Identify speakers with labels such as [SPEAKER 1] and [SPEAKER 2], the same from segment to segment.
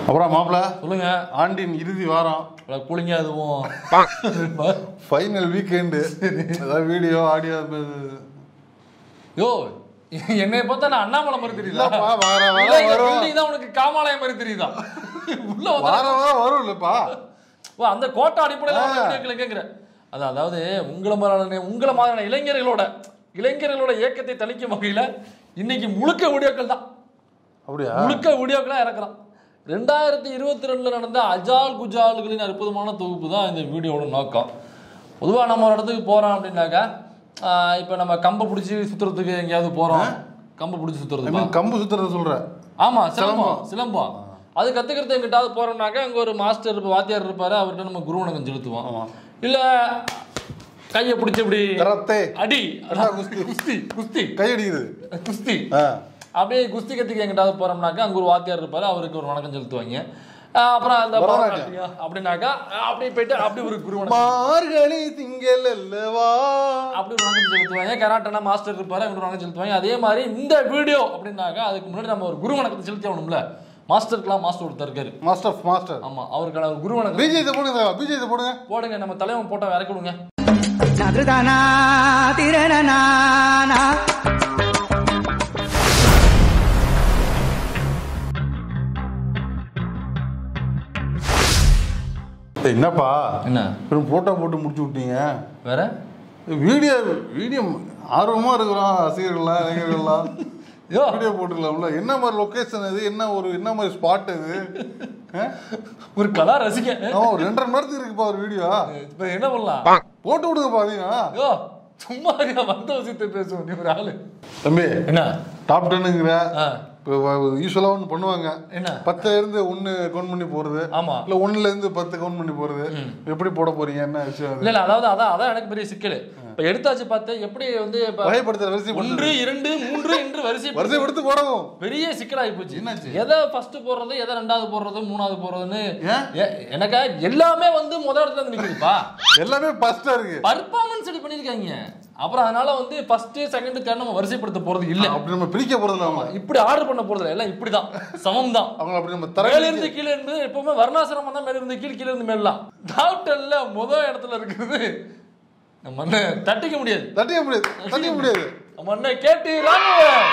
[SPEAKER 1] அப்புறம் மாப்பிள்ள
[SPEAKER 2] சொல்லுங்க
[SPEAKER 1] ஆண்டின் இறுதி வாரம்
[SPEAKER 2] கூலிங்க அதுவும்
[SPEAKER 1] ஃபைனல் வீக்கெண்டு ஏதாவது வீடியோ ஆடியோ
[SPEAKER 2] யோ என்னைய பார்த்தா நான் அண்ணாமலை மாதிரி தெரியுதா
[SPEAKER 1] இல்லப்பா, வார வாரம்
[SPEAKER 2] இல்ல, இந்த
[SPEAKER 1] வரும்.
[SPEAKER 2] building தான் உனக்கு காமாலயம் மாதிரி தெரியுதா உள்ள வந்து
[SPEAKER 1] வாரம் வாரம் வரும் இல்லப்பா
[SPEAKER 2] ஓ, அந்த கோட்டை அடிப்படையில் கேட்குற அது அதாவது உங்களை மாதிரியான உங்களை மாதிரியான இளைஞர்களோட இளைஞர்களோட இயக்கத்தை தணிக்கும் வகையில இன்னைக்கு முழுக்க வீடியோக்கள் தான்
[SPEAKER 1] அப்படியா
[SPEAKER 2] முழுக்க வீடியோக்களாக இறக்குறான் ரெண்டாயிரத்தி இருபத்தி ரெண்டுல நடந்த அஜால் குஜால்களின் அற்புதமான தொகுப்பு தான் இந்த வீடியோவோட நோக்கம் பொதுவாக நம்ம ஒரு இடத்துக்கு போகிறோம் அப்படின்னாக்கா இப்போ நம்ம கம்பை பிடிச்சி சுற்றுறதுக்கு எங்கேயாவது போகிறோம் கம்பை பிடிச்சி
[SPEAKER 1] I
[SPEAKER 2] சுற்றுறதுக்கு
[SPEAKER 1] mean, கம்பு சுத்துறது சொல்ற
[SPEAKER 2] ஆமா சிலம்பம் சிலம்பம் அது கத்துக்கிறது எங்கிட்டாவது போறோம்னாக்க அங்க ஒரு மாஸ்டர் இருப்ப வாத்தியார் இருப்பாரு அவர்கிட்ட நம்ம குரு வணக்கம் செலுத்துவோம்
[SPEAKER 1] ஆமா.
[SPEAKER 2] இல்ல கையை பிடிச்சி இப்படி
[SPEAKER 1] கராத்தே
[SPEAKER 2] அடி
[SPEAKER 1] கட்டா குஸ்தி.
[SPEAKER 2] குஸ்தி குஸ்தி
[SPEAKER 1] கை அடிக்குது
[SPEAKER 2] குஸ்தி
[SPEAKER 1] ஆ.
[SPEAKER 2] அப்படியே குஸ்தி கத்துக்கு எங்கிட்டாவது போறோம்னாக்கா அங்க ஒரு வாத்தியார் இருப்பாரு அவருக்கு ஒரு வணக்கம் செலுத்துவாங்க ஆஹ் அப்புறம் அந்த
[SPEAKER 1] பரதநாட்டியம்.
[SPEAKER 2] பரதநாட்டியம் அப்படின்னாக்கா அப்படியே போயிட்டு அப்படி ஒரு குரு வணக்கம்
[SPEAKER 1] மார்கழி திங்கள் அல்லவா
[SPEAKER 2] அப்படி ஒரு வணக்கம் செலுத்துவாங்க கராட்டனா மாஸ்டர் இருப்பாரு அவங்க ஒரு வணக்கம் செலுத்துவாங்க அதே மாதிரி இந்த வீடியோ அப்படின்னாக்கா அதுக்கு முன்னாடி நம்ம ஒரு குரு வணக்கத்தை செலுத்தி ஆகணும்ல மாஸ்டருக்குலாம் மாஸ்டர் ஒருத்தர் இருக்காரு
[SPEAKER 1] மாஸ்டர் ஆஃப் மாஸ்டர்
[SPEAKER 2] ஆமா அவருக்கான ஒரு குரு வணக்கம்
[SPEAKER 1] பிஜேபி போடுங்க பிஜேபி போடுங்க
[SPEAKER 2] போடுங்க நம்ம தலைவன் போட்டோ இறக்கி விடுங்க
[SPEAKER 3] நதுதானா திரணனானா
[SPEAKER 1] ஏய், என்னப்பா
[SPEAKER 2] என்ன
[SPEAKER 1] வெறும் போட்டோ போட்டு முடிச்சு விட்டீங்க
[SPEAKER 2] வேற
[SPEAKER 1] வீடியோ வீடியோ ஆர்வமா இருக்கிறோம் ரசிகர்கள்லாம் இளைஞர்கள்லாம்
[SPEAKER 2] யோ.
[SPEAKER 1] வீடியோ போட்டுக்கலாம்ல என்ன மாதிரி லொகேஷன் இது என்ன ஒரு என்ன மாதிரி ஸ்பாட் இது ஆ?
[SPEAKER 2] ஒரு கலா ரசிக
[SPEAKER 1] ஆமா, ஒரு ரெண்டரை மணி நேரத்துக்கு இருக்குப்பா ஒரு வீடியோ
[SPEAKER 2] இப்ப என்ன பண்ணலாம்
[SPEAKER 1] போட்டு விடுங்கப்பா அதையும்
[SPEAKER 2] யோ சும்மா இருக்க, வந்த விஷயத்தை பேசுவோம் நீ ஒரு ஆளு
[SPEAKER 1] தம்பி
[SPEAKER 2] என்ன
[SPEAKER 1] டாப் டென்னுங்கிற
[SPEAKER 2] ஆ,
[SPEAKER 1] இப்போ யூஸ்வலாக ஒன்று பண்ணுவாங்க
[SPEAKER 2] என்ன
[SPEAKER 1] பத்துல இருந்து ஒன்று கவுண்ட் பண்ணி போறது
[SPEAKER 2] ஆமா
[SPEAKER 1] இல்ல ஒண்ணுல இருந்து பத்து கவுண்ட் பண்ணி போறது எப்படி போட போறீங்க என்ன விஷயம் அது
[SPEAKER 2] இல்ல இல்ல அதாவது அதான் அதான் எனக்கு பெரிய சிக்கல் இப்ப எடுத்தாச்சு பார்த்து எப்படி வந்து இப்ப
[SPEAKER 1] வகைப்படுத்துற வரிசை
[SPEAKER 2] ஒன்று இரண்டு மூன்று என்று வரிசை
[SPEAKER 1] வரிசை எடுத்து போடவும்
[SPEAKER 2] பெரிய சிக்கலாகி போச்சு
[SPEAKER 1] என்னாச்சு?
[SPEAKER 2] எதை ஃபர்ஸ்ட் போடுறது எதை ரெண்டாவது போடுறது மூணாவது போடுறதுன்னு
[SPEAKER 1] ஏன்?
[SPEAKER 2] எ- எனக்கா எல்லாமே வந்து முதல் இடத்துல வந்து நிக்குதுப்பா
[SPEAKER 1] எல்லாமே ஃபர்ஸ்டா இருக்கு
[SPEAKER 2] பர்ஃபார்மன்ஸ் ரெடி பண்ணிருக்காங்க அப்புறம் அதனால வந்து ஃபர்ஸ்ட் செகண்ட் தேர்ட் நம்ம வரிசைப்படுத்த போறது இல்ல
[SPEAKER 1] அப்படி நம்ம பிரிக்க போறது இல்ல அவங்க
[SPEAKER 2] இப்படி ஆர்டர் பண்ண போறது இல்ல எல்லாம் இப்படிதான் சமம் தான்
[SPEAKER 1] அவங்க அப்படி நம்ம தர
[SPEAKER 2] மேல இருந்து கீழே இருந்து எப்பவுமே வர்ணாசிரமம் தான் மேல இருந்து கீழே கீழே இருந்து மேலாம் டாப்டன்ல முதல் இடத்துல இருக்குது நம்ம அண்ணன் தட்டிக்க முடியாது
[SPEAKER 1] தட்டிக்க முடியாது தட்டிக்க முடியாது
[SPEAKER 2] நம்ம அண்ணன் கேட்டு ராணுவம்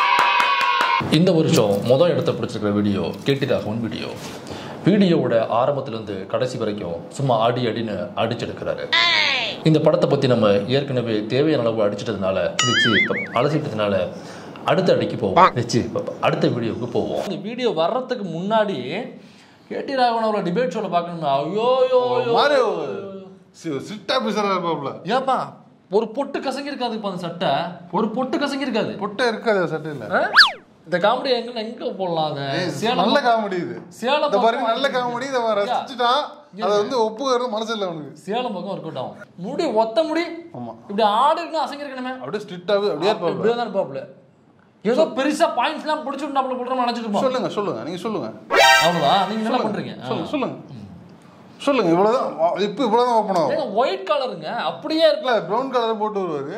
[SPEAKER 2] இந்த வருஷம் முதல் இடத்த பிடிச்சிருக்கிற வீடியோ கேட்டி ராகவன் வீடியோ வீடியோவோட ஆரம்பத்திலேருந்து கடைசி வரைக்கும் சும்மா ஆடி அடின்னு அடிச்செடுக்கிறாரு இந்த படத்தை பற்றி நம்ம ஏற்கனவே தேவையான அளவு அடிச்சிட்டதுனால வச்சு இப்போ அலசிட்டதுனால அடுத்த அடிக்கு போவோம் வச்சு இப்போ அடுத்த வீடியோவுக்கு போவோம் இந்த வீடியோ வர்றதுக்கு முன்னாடி கேடி ராகவன் அவரோட டிபேட் ஷோவில் பார்க்கணுமே ஐயோ ஐயோ ஐயோ
[SPEAKER 1] மாதிரி சிட்டா பேசுறா இருப்பாப்ல
[SPEAKER 2] ஏப்பா ஒரு பொட்டு கசங்கி இருக்காது இப்ப அந்த சட்டை ஒரு பொட்டு கசங்கி இருக்காது
[SPEAKER 1] பொட்டை இருக்காது சட்டையில
[SPEAKER 2] ஆ? இந்த காமெடி எங்க எங்க போடலாம் அதை சேலம்
[SPEAKER 1] நல்ல காமெடி இது
[SPEAKER 2] சேலம்
[SPEAKER 1] இந்த பாருங்க
[SPEAKER 2] பக்கம்
[SPEAKER 1] நல்ல காமெடி இதை அவன் ரசிச்சுட்டான் அதை வந்து ஒப்புக்கிறது மனசு இல்லை அவனுக்கு
[SPEAKER 2] சேலம் பக்கம் ஒர்க் அவுட் ஆகும் முடி ஒத்த முடி
[SPEAKER 1] ஆமா
[SPEAKER 2] இப்படி ஆடு இருக்குன்னு அசங்கி இருக்கணுமே
[SPEAKER 1] அப்படியே ஸ்ட்ரிக்டாவே அப்படியே இருப்பாப்ல
[SPEAKER 2] இப்படியே தான் இருப்பாப்புல ஏதோ பெருசா பாயிண்ட்ஸ் எல்லாம் பிடிச்சு நாப்புல போட்டு நினைச்சிட்டு இருப்போம்
[SPEAKER 1] சொல்லுங்க சொல்லுங்க நீங்க சொல்லுங்க
[SPEAKER 2] அவ்வளவுதான் நீங்க நல்லா பண்றீங்க
[SPEAKER 1] சொல்லுங்க சொல்லுங்க சொல்லுங்க இவ்வளவுதான் இப்போ இவ்வளவுதான் ஓப்பன் ஆகும்
[SPEAKER 2] ஏங்க ஒயிட் கலருங்க அப்படியே இருக்கு
[SPEAKER 1] இல்ல ப்ரௌன் கலர் போட்டு வருவாரு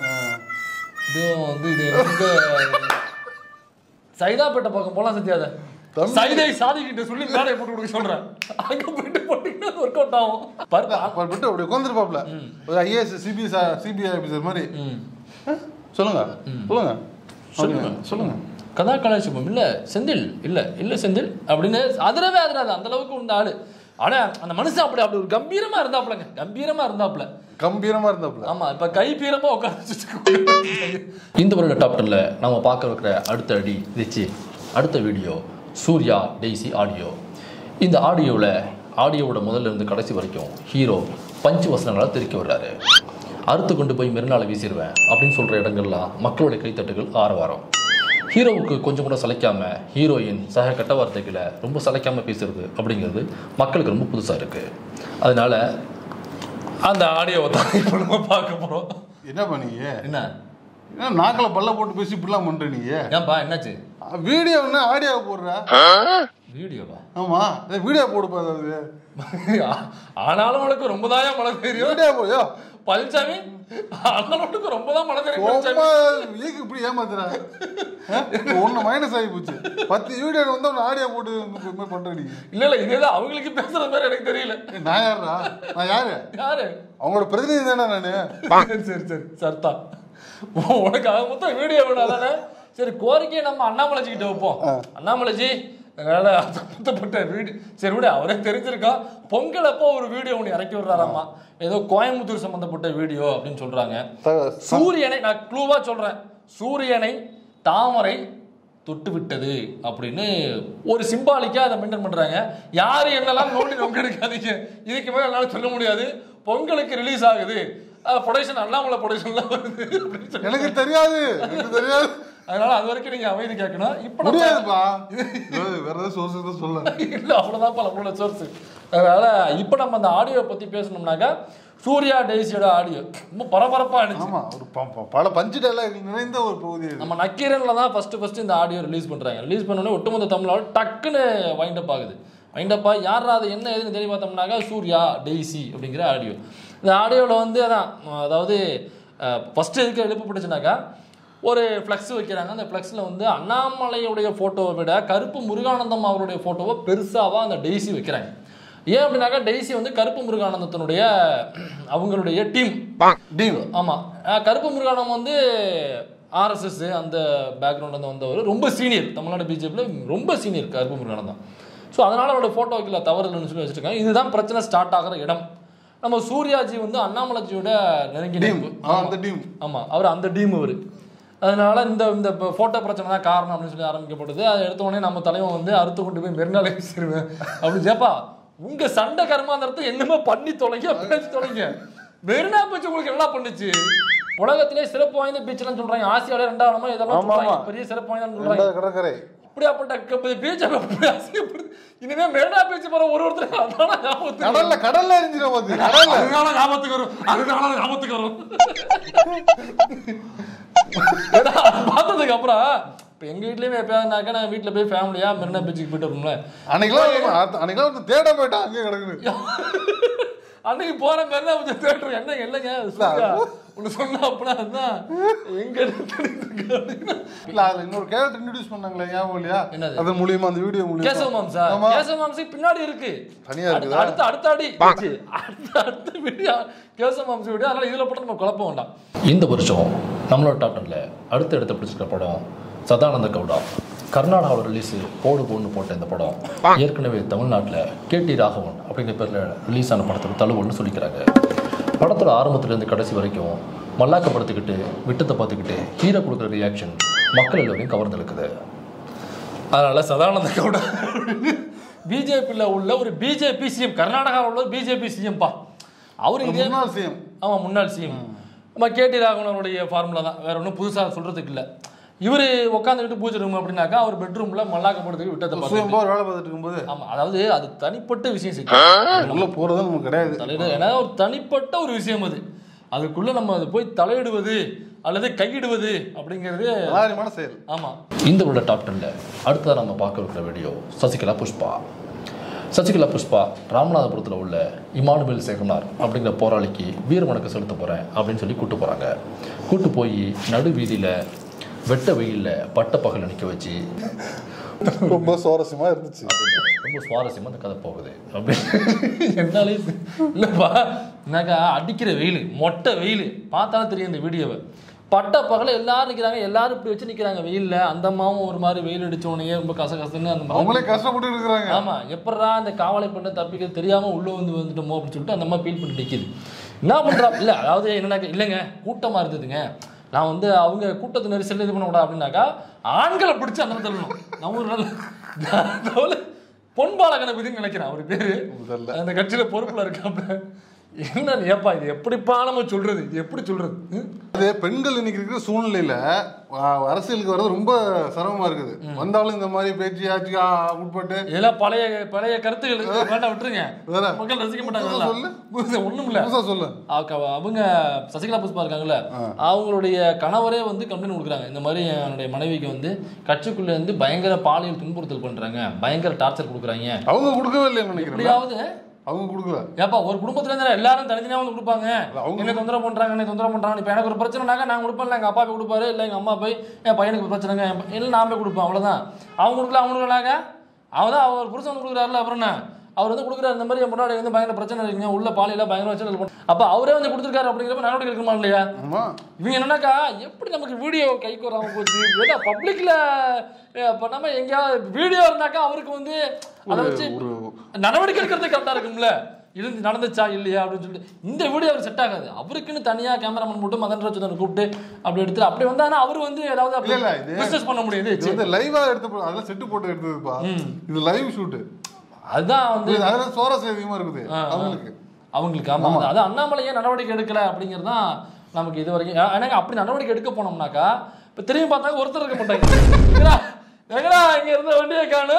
[SPEAKER 2] இது வந்து இது வந்து சைதாப்பேட்டை பக்கம் போலாம் சத்தியாத
[SPEAKER 1] தம்பி.
[SPEAKER 2] சைதை சாதிக்கிட்ட சொல்லி மேலே போட்டு கொடுக்க சொல்றேன் அங்க போயிட்டு போட்டீங்கன்னா ஒர்க் அவுட் ஆகும் பருப்பா
[SPEAKER 1] அப்ப விட்டு அப்படி உட்காந்துருப்பாப்ல ஒரு ஐஏஎஸ் சிபிஎஸ் சிபிஐ ஆஃபீஸர் மாதிரி
[SPEAKER 2] ம்
[SPEAKER 1] ஆ? சொல்லுங்க சொல்லுங்க சொல்லுங்க சொல்லுங்க
[SPEAKER 2] கதா கலாசிபம் இல்ல செந்தில் இல்ல இல்ல செந்தில் அப்படின்னு அதிரவே அதிராது அந்த அளவுக்கு உண்ட ஆளு ஆனா அந்த மனுஷன் அப்படி அப்படி ஒரு கம்பீரமா இருந்தாப்லங்க கம்பீரமா இருந்தாப்ல
[SPEAKER 1] கம்பீரமா இருந்தாப்ல
[SPEAKER 2] ஆமா இப்ப கை பீரமா உட்காந்து இந்த வருட டாப் டென்ல நாம பார்க்க வைக்கிற அடுத்த அடி வச்சு அடுத்த வீடியோ சூர்யா டெய்ஸி ஆடியோ இந்த ஆடியோவில் ஆடியோவோட முதல்ல இருந்து கடைசி வரைக்கும் ஹீரோ பஞ்சு வசனங்களை திருக்கி வர்றாரு அறுத்து கொண்டு போய் மெரினால வீசிடுவேன் அப்படின்னு சொல்ற இடங்கள்லாம் மக்களுடைய கைத்தட்டுகள் ஆரவாரம் ஹீரோவுக்கு கொஞ்சம் கூட சளைக்காம ஹீரோயின் சக கெட்ட வார்த்தைகளை ரொம்ப சளைக்காம பேசுறது அப்படிங்கிறது மக்களுக்கு ரொம்ப புதுசா இருக்கு அதனால அந்த ஆடியோவை தான் இப்போ நம்ம பார்க்க போறோம்
[SPEAKER 1] என்ன பண்ணீங்க
[SPEAKER 2] என்ன
[SPEAKER 1] என்ன நாக்கில் பல்ல போட்டு பேசி இப்படிலாம் பண்ற நீங்க
[SPEAKER 2] ஏன்பா என்னாச்சு
[SPEAKER 1] வீடியோ என்ன ஆடியோ போடுற
[SPEAKER 2] வீடியோவா
[SPEAKER 1] ஆமா ஏய், வீடியோ போடுப்பா அதாவது
[SPEAKER 2] ஆனாலும் உனக்கு ரொம்ப தான் மழை தெரியும்
[SPEAKER 1] வீடியோ போயோ
[SPEAKER 2] பழனிசாமி ஆனாலும் உனக்கு ரொம்ப தான் மழை தெரியும் பழனிசாமி.
[SPEAKER 1] சும்மா வீக்கு இப்படி ஏமாத்துற ஒன்னு மைனஸ் ஆகி போச்சு பத்து வீடியோ வந்து ஒன்று ஆடியோ போட்டு இந்த மாதிரி பண்றடி
[SPEAKER 2] இல்ல இல்ல இதேதான் அவங்களுக்கு பேசுறது மாதிரி எனக்கு தெரியல
[SPEAKER 1] ஏய், நான் யாருடா நான் யாரு
[SPEAKER 2] யாரு
[SPEAKER 1] அவங்களோட பிரதிநிதி தானே நானு
[SPEAKER 2] சரி சரி சரி சர்த்தா உனக்கு ஆக மொத்தம் வீடியோ வேணும் அதானே சரி கோரிக்கையை நம்ம அண்ணாமலைஜி கிட்ட வைப்போம் அண்ணாமலைஜி அதனால சம்பந்தப்பட்ட வீடியோ சரி விட அவரே தெரிஞ்சிருக்கா பொங்கல் அப்போ ஒரு வீடியோ ஒன்று இறக்கி விடுறாராமா ஏதோ கோயம்புத்தூர் சம்பந்தப்பட்ட வீடியோ அப்படின்னு சொல்றாங்க
[SPEAKER 1] த-
[SPEAKER 2] சூரியனை நான் க்ளூவா சொல்றேன் சூரியனை தாமரை தொட்டு விட்டது அப்படின்னு ஒரு சிம்பாலிக்கா அதை மெயின்டைன் பண்றாங்க யாரு என்னெல்லாம் நோண்டி நோங்க எடுக்காதீங்க இதுக்கு மேல என்னால சொல்ல முடியாது பொங்கலுக்கு ரிலீஸ் ஆகுது ப்ரொடக்ஷன் அண்ணாமலை ப்ரொடக்ஷன்ல வருது அப்படின்னு சொல்லி
[SPEAKER 1] எனக்கு தெரியாது எனக்கு தெரியாது
[SPEAKER 2] அதனால அது வரைக்கும் நீங்க அமைதி கேட்கணும் இப்போ நம்ம
[SPEAKER 1] முடியாதுப்பா ஏய், வேற ஏதாவது சோர்ஸ் தான் சொல்ல
[SPEAKER 2] இல்ல அவ்வளவுதான் நம்மளோட சோர்ஸ் அதனால இப்போ நம்ம அந்த ஆடியோ பத்தி பேசணும்னாக்கா சூர்யா டெய்ஸியோட ஆடியோ ரொம்ப பரபரப்பா இருந்துச்சு
[SPEAKER 1] ஆமா ஒரு ப- ப- பல பஞ்சு டைலாக் நிறைந்த ஒரு பகுதி அது
[SPEAKER 2] நம்ம நக்கீரன்ல தான் ஃபர்ஸ்ட் ஃபர்ஸ்ட் இந்த ஆடியோ ரிலீஸ் பண்றாங்க ரிலீஸ் பண்ணோடனே ஒட்டுமொத்த தமிழோட டக்குன்னு வைண்ட் அப் ஆகுது வைண்ட் அப் ஆகி யாரா அது என்ன ஏதுன்னு தெரிய பார்த்தோம்னாக்கா சூர்யா டெய்ஸி அப்படிங்கிற ஆடியோ இந்த ஆடியோவில் வந்து அதான் அதாவது ஃபர்ஸ்ட் எதுக்கு எழுப்பப்பட்டுச்சுனாக்கா ஒரு ஃப்ளக்ஸ் வைக்கிறாங்க அந்த ஃப்ளக்ஸில் வந்து அண்ணாமலையுடைய ஃபோட்டோவை விட கருப்பு முருகானந்தம் அவருடைய ஃபோட்டோவை பெருசாவா அந்த டெய்ஸி வைக்கிறாங்க ஏன் அப்படின்னாக்கா டெய்ஸி வந்து கருப்பு முருகானந்தத்தினுடைய அவங்களுடைய டீம்
[SPEAKER 1] டீம்
[SPEAKER 2] ஆமா அஹ் கருப்பு முருகானம் வந்து ஆர்எஸ்எஸ் அந்த பேக்ரவுண்ட் வந்து வந்தவர் ரொம்ப சீனியர் தமிழ்நாடு பிஜேபியில் ரொம்ப சீனியர் கருப்பு முருகானம் தான் ஸோ அதனால அவரோட ஃபோட்டோ வைக்கல தவறு இல்லைன்னு சொல்லி வச்சிருக்காங்க இதுதான் பிரச்சனை ஸ்டார்ட் ஆகிற இடம் நம்ம சூர்யாஜி வந்து அண்ணாமலைஜியோட நெருங்கி
[SPEAKER 1] டீம் அந்த டீம்
[SPEAKER 2] ஆமா அவர் அந்த டீம் அவர் அதனால இந்த இந்த போட்டோ பிரச்சனை தான் காரணம் அப்படின்னு சொல்லி ஆரம்பிக்கப்பட்டது அதை எடுத்த உடனே நம்ம தலைவன் வந்து அறுத்து கொண்டு போய் மெரினாலே வீசிடுவேன் அப்படின்னு ஜேப்பா உங்க சண்டை கர்மாந்தரத்தை என்னமோ பண்ணி தொலைங்க பேசி தொலைங்க மெரினா பீச் உங்களுக்கு என்ன பண்ணுச்சு உலகத்திலே சிறப்பு வாய்ந்த பீச்லாம் சொல்றாங்க ஆசியாவில ரெண்டாவது இதெல்லாம்
[SPEAKER 1] ஆமா,
[SPEAKER 2] சொல்றாங்க
[SPEAKER 1] ஆமா.
[SPEAKER 2] பெரிய சிறப்பு வாய்ந்த சொல்றாங்க
[SPEAKER 1] ரெண்டாவது கடற்கரை
[SPEAKER 2] இப்படியாப்பட்ட பீச் அப்படி அசிங்கப்படுது இனிமே மெரினா பீச் போற ஒரு ஒருத்தர் அதான ஞாபகத்துக்கு வரும்.
[SPEAKER 1] கடல்ல கடல்ல எரிஞ்சிட பாத்து கடல்ல
[SPEAKER 2] அதனால ஞாபகத்துக்கு வரும் அதனால ஞாபகத்துக்கு வரும் ஏன்னா, அது பார்த்ததுக்கு அப்புறம் இப்போ எங்க வீட்லயுமே எப்பயாருனாக்கா நான் வீட்டுல போய் ஃபேமிலியா மெரினா பீச்சுக்கு போயிட்டு வரும்ல
[SPEAKER 1] அன்னைக்கெல்லாம் வந்து- அன்னைக்கெல்லாம் வந்து தேட போயிட்டான் அங்கேயே கிடக்குது
[SPEAKER 2] அன்னைக்கு போற மெரினா பீச் தேட்டர் என்ன இல்லைங்க சூர்யா, ஒண்ணு சொன்னா அப்படின்னா அதுதான் எங்க இருக்கு அப்படின்னு.
[SPEAKER 1] இல்ல அதுல இன்னொரு கேரக்டர் இன்ட்ரோடியூஸ் பண்ணாங்களே ஞாபகம் இல்லையா
[SPEAKER 2] என்னது?
[SPEAKER 1] அது மூலியமா அந்த வீடியோ
[SPEAKER 2] கேசவ
[SPEAKER 1] மூலியமா
[SPEAKER 2] மாம்சா
[SPEAKER 1] ஆமா.
[SPEAKER 2] கேசவ மாம்சி பின்னாடி இருக்கு
[SPEAKER 1] தனியா இருக்குதா?
[SPEAKER 2] அடுத்த அடுத்த அடி அடுத்த அடுத்த வீடியோ கேசவ மாம்சி வீடியோ அதனால இதுல போட்டு நம்ம குழப்பம் வேண்டாம் இந்த வருஷம் நம்மளோட டாப் டென்ல அடுத்த இடத்த பிடிச்சிருக்க படம் சதானந்த கவுடா கர்நாடகாவில் ரிலீஸ் போடு போடுன்னு போட்ட இந்த படம் ஏற்கனவே தமிழ்நாட்டில் கேடி ராகவன் அப்படிங்கிற பேரில் ரிலீஸ் ஆன படத்துக்கு தழுவல்னு சொல்லிக்கிறாங்க படத்தோட ஆரம்பத்துலேருந்து கடைசி வரைக்கும் மல்லாக்கப்படுத்திக்கிட்டு விட்டத்தை பார்த்துக்கிட்டு ஹீரோ கொடுக்குற ரியாக்ஷன் மக்கள் எல்லோரையும் கவர்ந்தெழுக்குது அதனால சதானந்த கவுடா பிஜேபியில் உள்ள ஒரு பிஜேபி சிஎம் கர்நாடகாவில் உள்ள பிஜேபி சிஎம் பா அவரு இதே
[SPEAKER 1] முன்னாள் சிஎம்
[SPEAKER 2] ஆமா முன்னாள் சிஎம் நம்ம கேடி ராகவன் அவருடைய ஃபார்முலா தான் வேற ஒன்றும் புதுசா சொல்றதுக்கு இல்ல இவரு உட்காந்துக்கிட்டு பூஜை ரூம் அப்படின்னாக்கா அவர் பெட்ரூம்ல மல்லாக்கப்படுறதுக்கு விட்டத்தை பார்த்து
[SPEAKER 1] சுயம்பா வேலை பார்த்துட்டு இருக்கும்போது
[SPEAKER 2] ஆமா அதாவது அது தனிப்பட்ட விஷயம் சிக்கல்
[SPEAKER 1] உள்ள போறது நமக்கு கிடையாது
[SPEAKER 2] தலையிட ஏன்னா ஒரு தனிப்பட்ட ஒரு விஷயம் அது அதுக்குள்ள நம்ம அது போய் தலையிடுவது அல்லது கையிடுவது அப்படிங்கிறது
[SPEAKER 1] அலாரியமான செயல்
[SPEAKER 2] ஆமா இந்த உள்ள டாப் டென்ல அடுத்ததாக நம்ம பார்க்க இருக்கிற வீடியோ சசிகலா புஷ்பா சசிகலா புஷ்பா ராமநாதபுரத்தில் உள்ள இமானுவேல் சேகனார் அப்படிங்கிற போராளிக்கு வீரவணக்கம் செலுத்த போகிறேன் அப்படின்னு சொல்லி கூட்டு போகிறாங்க கூட்டு போய் நடு வீதியில் வெட்ட வெயிலில் பட்ட பகல் நிற்க வச்சு
[SPEAKER 1] ரொம்ப சுவாரஸ்யமா இருந்துச்சு
[SPEAKER 2] ரொம்ப சுவாரஸ்யமாக அந்த கதை போகுது அப்படின்னு என்னாலே இது- இல்லைப்பா என்னக்கா அடிக்கிற வெயில் மொட்டை வெயில் பார்த்தாலும் தெரியும் இந்த வீடியோவை பட்ட பகல எல்லாரும் நிற்கிறாங்க எல்லாரும் இப்படி வச்சு நிற்கிறாங்க வெயில்ல அந்த அம்மாவும் ஒரு மாதிரி வெயில் அடிச்ச உடனே ரொம்ப கச கசன்னு அந்த மாதிரி
[SPEAKER 1] அவங்களே கஷ்டப்பட்டு இருக்கிறாங்க
[SPEAKER 2] ஆமா எப்படா அந்த காவலை பண்ண தப்பிக்க தெரியாம உள்ள வந்து வந்துட்டோமோ அப்படின்னு சொல்லிட்டு அந்த அம்மா ஃபீல் பண்ணி நிக்குது என்ன பண்றா இல்ல அதாவது என்னன்னா இல்லைங்க கூட்டமா இருந்ததுங்க நான் வந்து அவங்க கூட்டத்து நெரிசல் இது பண்ண கூடாது அப்படின்னாக்கா ஆண்களை பிடிச்சு அந்த மாதிரி தள்ளணும் நம்ம ஒரு நல்ல பொன்பால கணபதினு நினைக்கிறேன் அவர் பேரு
[SPEAKER 1] தெரியல.
[SPEAKER 2] அந்த கட்சியில பொறுப்புல இருக்காப்ல என்ன ஏப்பா இது எப்படிப்பா நம்ம சொல்றது இது எப்படி சொல்றது ம்?
[SPEAKER 1] அது பெண்கள் இன்னைக்கு இருக்கிற சூழ்நிலையில ஆ, அரசியலுக்கு வர்றது ரொம்ப சிரமமா இருக்குது வந்தாலும் இந்த மாதிரி பேச்சு ஆச்சு ஆ, உட்பட்டு
[SPEAKER 2] இதெல்லாம் பழைய பழைய கருத்துக்கள் வேண்டாம் விட்டுருங்க
[SPEAKER 1] வேற.
[SPEAKER 2] மக்கள் ரசிக்க
[SPEAKER 1] புதுசா சொல்லு.
[SPEAKER 2] மாட்டாங்கல்ல ஒண்ணும் இல்ல
[SPEAKER 1] புதுசா சொல்லு
[SPEAKER 2] அவங்க அவங்க சசிகலா புஷ்பா இருக்காங்கல்ல அவங்களுடைய கணவரே வந்து கம்ப்ளைண்ட் கொடுக்குறாங்க இந்த மாதிரி என்னுடைய மனைவிக்கு வந்து கட்சிக்குள்ள இருந்து பயங்கர பாலியல் துன்புறுத்தல் பண்றாங்க பயங்கர டார்ச்சர் கொடுக்குறாங்க
[SPEAKER 1] அவங்க கொடுக்கவே இல்லைன்னு நினைக்கிறேன்
[SPEAKER 2] எப்படியாவது
[SPEAKER 1] அவங்க கொடுக்கல
[SPEAKER 2] ஏப்பா ஒரு குடும்பத்துல இருந்து எல்லாரும் தனித்தனியா வந்து கொடுப்பாங்க
[SPEAKER 1] அவங்க-
[SPEAKER 2] என்ன தொந்தரவு பண்றாங்க என்ன தொந்தரவு பண்றாங்க இப்ப எனக்கு ஒரு பிரச்சனைனாக்கா நான் கொடுப்பேன் இல்ல எங்க அப்பா போய் கொடுப்பாரு இல்ல எங்க அம்மா போய் என் பையனுக்கு ஒரு பிரச்சனைங்க என் ப- இல்ல நான் போய் கொடுப்பேன் அவ்வளவுதான் அவங்க கொடுக்கல அவங்க கொடுக்கலாங்க அவன் தான் அவர் புருஷன் வந்து கொடுக்குறாருல அப்புறம் என்ன அவர் வந்து கொடுக்குறாரு இந்த மாதிரி என் முன்னாடி வந்து பயங்கர பிரச்சனை இருக்குங்க உள்ள பாலியல பயங்கர வச்சு அப்ப அவரே வந்து கொடுத்துருக்காரு அப்படிங்கிறப்ப நடவடிக்கை எடுக்கணுமா இல்லையா
[SPEAKER 1] ஆமா
[SPEAKER 2] இவங்க என்னன்னாக்கா எப்படி நமக்கு வீடியோ கைக்கு வராம போச்சு ஏன்னா பப்ளிக்ல பண்ணாம எங்கேயாவது வீடியோ இருந்தாக்கா அவருக்கு வந்து அதை வச்சு நடவடிக்கை எடுக்கிறது கரெக்டா இருக்கும்ல இது நடந்துச்சா இல்லையா அப்படின்னு சொல்லிட்டு இந்த வீடியோ அவர் செட் ஆகாது அவருக்குன்னு தனியா கேமராமேன் போட்டு மதன் ரச்சந்தன் கூப்பிட்டு அப்படி எடுத்து அப்படி வந்தானா அவர் வந்து ஏதாவது
[SPEAKER 1] இல்ல, இல்ல, இது-
[SPEAKER 2] பிசினஸ் பண்ண முடியாது
[SPEAKER 1] இது வந்து லைவா எடுத்து போ- அதெல்லாம் செட்டு போட்டு எடுத்ததுப்பா இது லைவ் ஷூட்
[SPEAKER 2] அதுதான் வந்து
[SPEAKER 1] அதுல சுவாரஸ்யம் அதிகமா இருக்குது அவங்களுக்கு
[SPEAKER 2] அவங்களுக்கு ஆமா அது அண்ணாமலை ஏன் நடவடிக்கை எடுக்கல அப்படிங்கிறது தான் நமக்கு இது வரைக்கும் ஏ- எனக்கு அப்படி நடவடிக்கை எடுக்க போனோம்னாக்கா இப்போ திரும்பி பார்த்தா ஒருத்தர் இருக்க மாட்டாங்க எங்கடா எங்கடா இங்க இருந்த வண்டியை காணு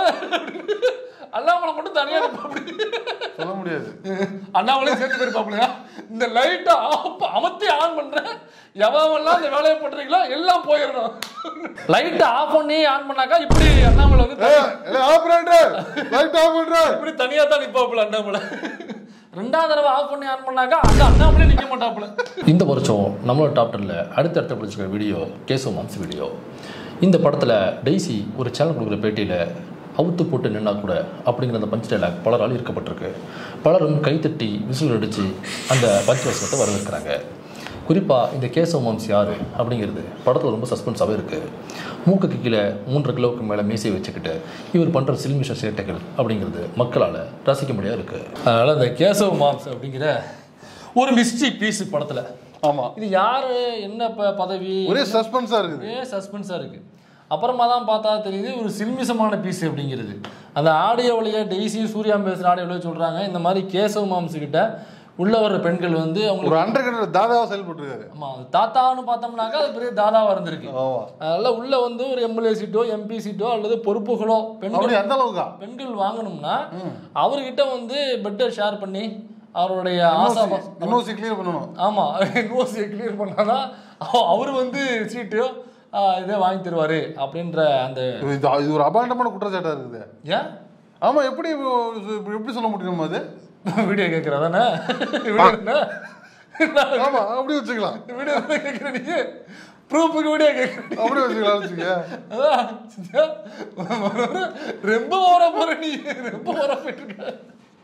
[SPEAKER 2] அண்ணாமலை மட்டும் தனியா இருப்பாப்படி
[SPEAKER 1] சொல்ல முடியாது
[SPEAKER 2] அண்ணாமலையும் சேர்த்து போயிருப்பாப்லையா இந்த லைட்டை ஆஃப் அமர்த்தி ஆன் பண்றேன் எவெல்லாம் இந்த வேலையை பண்றீங்களோ எல்லாம் போயிடணும் லைட்டை ஆஃப் பண்ணி ஆன் பண்ணாக்கா இப்படி அண்ணாமலை வந்து தனி-
[SPEAKER 1] ஆபரேட்டர் லைட் ஆஃப் பண்ற
[SPEAKER 2] இப்படி தனியா தான் நிப்பாப்புல அண்ணாமலை ரெண்டாவது தடவை ஆஃப் பண்ணி ஆன் பண்ணாக்கா அந்த அண்ணாமலே நிக்க மாட்டாப்புல இந்த வருஷம் நம்மளோட டாப் டென்ல அடுத்தடுத்த பிடிச்சிருக்க வீடியோ கேசவ மாம்ஸ் வீடியோ இந்த படத்துல டெய்ஸி ஒரு சேனல் கொடுக்குற பேட்டியில அவுத்து போட்டு நின்னா கூட அப்படிங்கிற அந்த பஞ்ச் டைலாக் பலரால் ஈர்க்கப்பட்டிருக்கு பலரும் கைத்தட்டி விசில் அடிச்சு அந்த பஞ்ச் வசனத்தை வரவேற்கிறாங்க குறிப்பாக இந்த கேசவ மாம்ஸ் யார் அப்படிங்கிறது படத்தில் ரொம்ப சஸ்பென்ஸாகவே இருக்குது மூக்குக்கு கீழே மூன்றரை கிலோவுக்கு மேலே மீசையை வச்சுக்கிட்டு இவர் பண்ணுற சில்மிஷ சேட்டைகள் அப்படிங்கிறது மக்களால் ரசிக்க முடியாது இருக்குது அதனால் இந்த கேசவ மாம்ஸ் அப்படிங்கிற ஒரு மிஸ்ட்ரி பீஸ் படத்தில்
[SPEAKER 1] ஆமா
[SPEAKER 2] இது யாரு என்ன ப பதவி
[SPEAKER 1] ஒரே சஸ்பென்ஸா இருக்குது
[SPEAKER 2] ஒரே சஸ்பென்ஸாக இருக்குது அப்புறமா தான் பார்த்தா தெரியுது ஒரு சில்மிசமான பீஸ் அப்படிங்கிறது அந்த ஆடியோவிலேயே டெய்ஸியும் சூர்யா பேசுகிற ஆடியோவிலேயே சொல்கிறாங்க இந்த மாதிரி கேசவ மாம்ஸ் கிட்ட உள்ள வர்ற பெண்கள் வந்து அவங்க
[SPEAKER 1] ஒரு அண்டர் கிரேட் தாதாவா செயல்பட்டு இருக்காரு
[SPEAKER 2] ஆமா அது தாத்தான்னு பார்த்தோம்னாக்கா அது பெரிய தாதாவா இருந்திருக்கு
[SPEAKER 1] ஆமா
[SPEAKER 2] அதனால உள்ள வந்து ஒரு எம்எல்ஏ சீட்டோ எம்பி சீட்டோ அல்லது பொறுப்புகளோ பெண்கள்
[SPEAKER 1] அப்படி அந்த அளவுக்கா
[SPEAKER 2] பெண்கள் வாங்கணும்னா அவர்கிட்ட வந்து பெட்டை ஷேர் பண்ணி அவருடைய ஆசா
[SPEAKER 1] என்ஓசி கிளியர் பண்ணணும்
[SPEAKER 2] ஆமா யூனிவர்சிட்டி கிளியர் பண்ணாதான் அவ- அவர் வந்து சீட்டு இதே வாங்கி தருவாரு அப்படின்ற அந்த
[SPEAKER 1] இது இது ஒரு அபாண்டமான குற்றச்சாட்டா இருக்குது
[SPEAKER 2] ஏன்
[SPEAKER 1] ஆமா எப்படி இப்ப- எப்படி சொல்ல முடியும் அது
[SPEAKER 2] வீடியோ கேட்குறா தானே வீடியோ தானே
[SPEAKER 1] ஆமா அப்படி வச்சுக்கலாம்
[SPEAKER 2] வீடியோ கேட்குற நீங்க ப்ரூஃபுக்கு வீடியோ கேட்குறேன்
[SPEAKER 1] அப்படி வச்சுக்கலாம் வச்சுக்க
[SPEAKER 2] அதான், சித்தியா, ரொம்ப ஓர போற நீ ரொம்ப ஓர போயிட்டு இருக்க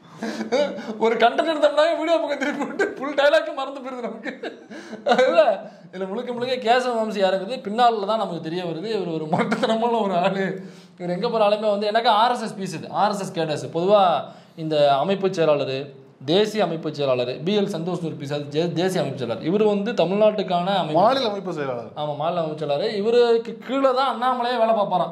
[SPEAKER 2] ஒரு கண்டென்ட் எடுத்தோம்னா வீடியோ பக்கம் திருப்பி விட்டு ஃபுல் டைலாக் மறந்து போயிருது நமக்கு அதுதான் இதில் முழுக்க முழுக்க கேசவ வம்சி யாருங்கிறது பின்னால தான் நமக்கு தெரிய வருது இவர் ஒரு மொட்டத்தனமான ஒரு ஆளு இவர் எங்கே போனாலுமே வந்து எனக்கு ஆர்எஸ்எஸ் பீஸ் இது ஆர்எஸ்எஸ் கேடஸ் பொதுவாக இந்த அமைப்பு செயலாளர் தேசிய அமைப்பு செயலாளர் பிஎல் சந்தோஷ் ஒரு பீஸ் அது ஜே- தேசிய அமைப்பு செயலாளர் இவர் வந்து தமிழ்நாட்டுக்கான அமைப்பு
[SPEAKER 1] மாநில அமைப்பு செயலாளர்
[SPEAKER 2] ஆமா மாநில அமைச்சர் இவருக்கு கீழே தான் அண்ணாமலையே வேலை பார்ப்பாராம்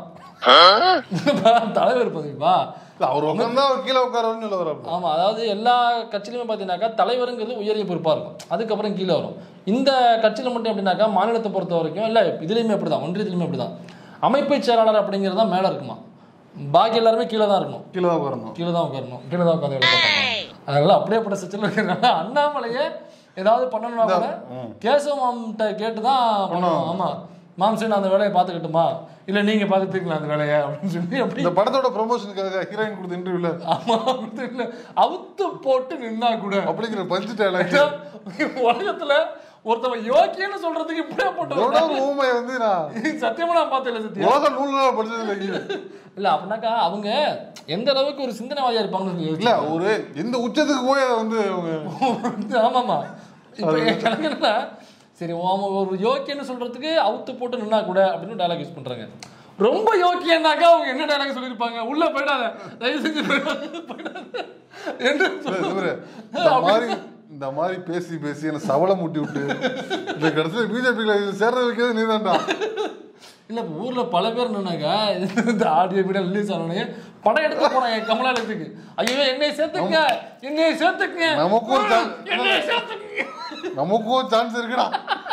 [SPEAKER 2] தலைவர் பதவிப்பா
[SPEAKER 1] இல்ல, அவர் உட்கார்ந்தா அவர் கீழே உட்காரன்னு சொல்ல வர
[SPEAKER 2] ஆமா அதாவது எல்லா கட்சியிலுமே பார்த்தீங்கன்னாக்கா தலைவருங்கிறது உயரிய பொறுப்பா இருக்கும் அதுக்கப்புறம் கீழே வரும் இந்த கட்சியில மட்டும் எப்படின்னாக்கா மாநிலத்தை பொறுத்த வரைக்கும் இல்ல இதுலயுமே அப்படிதான் ஒன்றியத்திலுமே அப்படிதான் அமைப்பு செயலாளர் அப்படிங்கிறது தான் மேல இருக்குமா பாக்கி எல்லாருமே கீழே தான் இருக்கணும்
[SPEAKER 1] கீழே தான் உட்காரணும்
[SPEAKER 2] கீழே தான் உட்காரணும் கீழே தான் உட்காந்து வேலை பார்ப்பாங்க அதனால அப்படியேப்பட்ட சிச்சல் இருக்கிறனால அண்ணாமலையே ஏதாவது பண்ணணும்னா கூட கேசவ மாம்கிட்ட கேட்டு தான் பண்ணணும் ஆமா மாம்சு நான் அந்த வேலையை பார்த்துக்கிட்டுமா இல்ல நீங்க பார்த்துக்கலாம் அந்த வேலையை அப்படின்னு சொல்லி அப்படி
[SPEAKER 1] இந்த படத்தோட ப்ரொமோஷனுக்காக ஹீரோயின் கொடுத்த இன்டர்வியூல
[SPEAKER 2] ஆமா அப்படி இல்ல அவுத்து போட்டு நின்னா கூட
[SPEAKER 1] அப்படிங்கிற பஞ்சு டைலாக்
[SPEAKER 2] உலகத்துல ஒருத்தவன் யோக்கியன்னு சொல்றதுக்கு இப்படியே போட்டு
[SPEAKER 1] எவ்வளோ ஒரு ஊமையை வந்து நான்
[SPEAKER 2] சத்தியமா நான் பார்த்தேன் சத்தியம்
[SPEAKER 1] உலக நூல்களா படிச்சது இல்லை
[SPEAKER 2] இல்ல அப்படின்னாக்கா அவங்க எந்த அளவுக்கு ஒரு சிந்தனைவாதியா இருப்பாங்கன்னு யோசிச்சு
[SPEAKER 1] இல்ல ஒரு எந்த உச்சத்துக்கு போய் அதை வந்து அவங்க
[SPEAKER 2] ஆமாமா இப்போ எனக்கு என்னன்னா சரி ஆமா ஒரு யோக்கியன்னு சொல்றதுக்கு அவுத்து போட்டு நின்னா கூட அப்படின்னு டயலாக் யூஸ் பண்றாங்க ரொம்ப யோக்கியன்னாக்கா அவங்க என்ன டயலாக் சொல்லியிருப்பாங்க உள்ள போயிடாத தயவு செஞ்சு போயிடாத போயிடாத என்று
[SPEAKER 1] இல்ல, இவரு இந்த மாதிரி இந்த மாதிரி பேசி பேசி என்ன சவலை முட்டி விட்டு இந்த கடைசியில் பிஜேபியில சேர்ற வைக்கிறது நீ
[SPEAKER 2] இல்ல இப்ப ஊர்ல பல பேர் என்னன்னாக்கா இந்த ஆடியோ வீடியோ ரிலீஸ் ஆனோடனே படம் எடுத்து போறாங்க கமலாலயத்துக்கு ஐயோ என்னை சேர்த்துங்க என்னை சேர்த்துங்க
[SPEAKER 1] நமக்கும் ஒரு chance-
[SPEAKER 2] என்னை சேர்த்துங்க
[SPEAKER 1] நமக்கும் சான்ஸ் இருக்குடா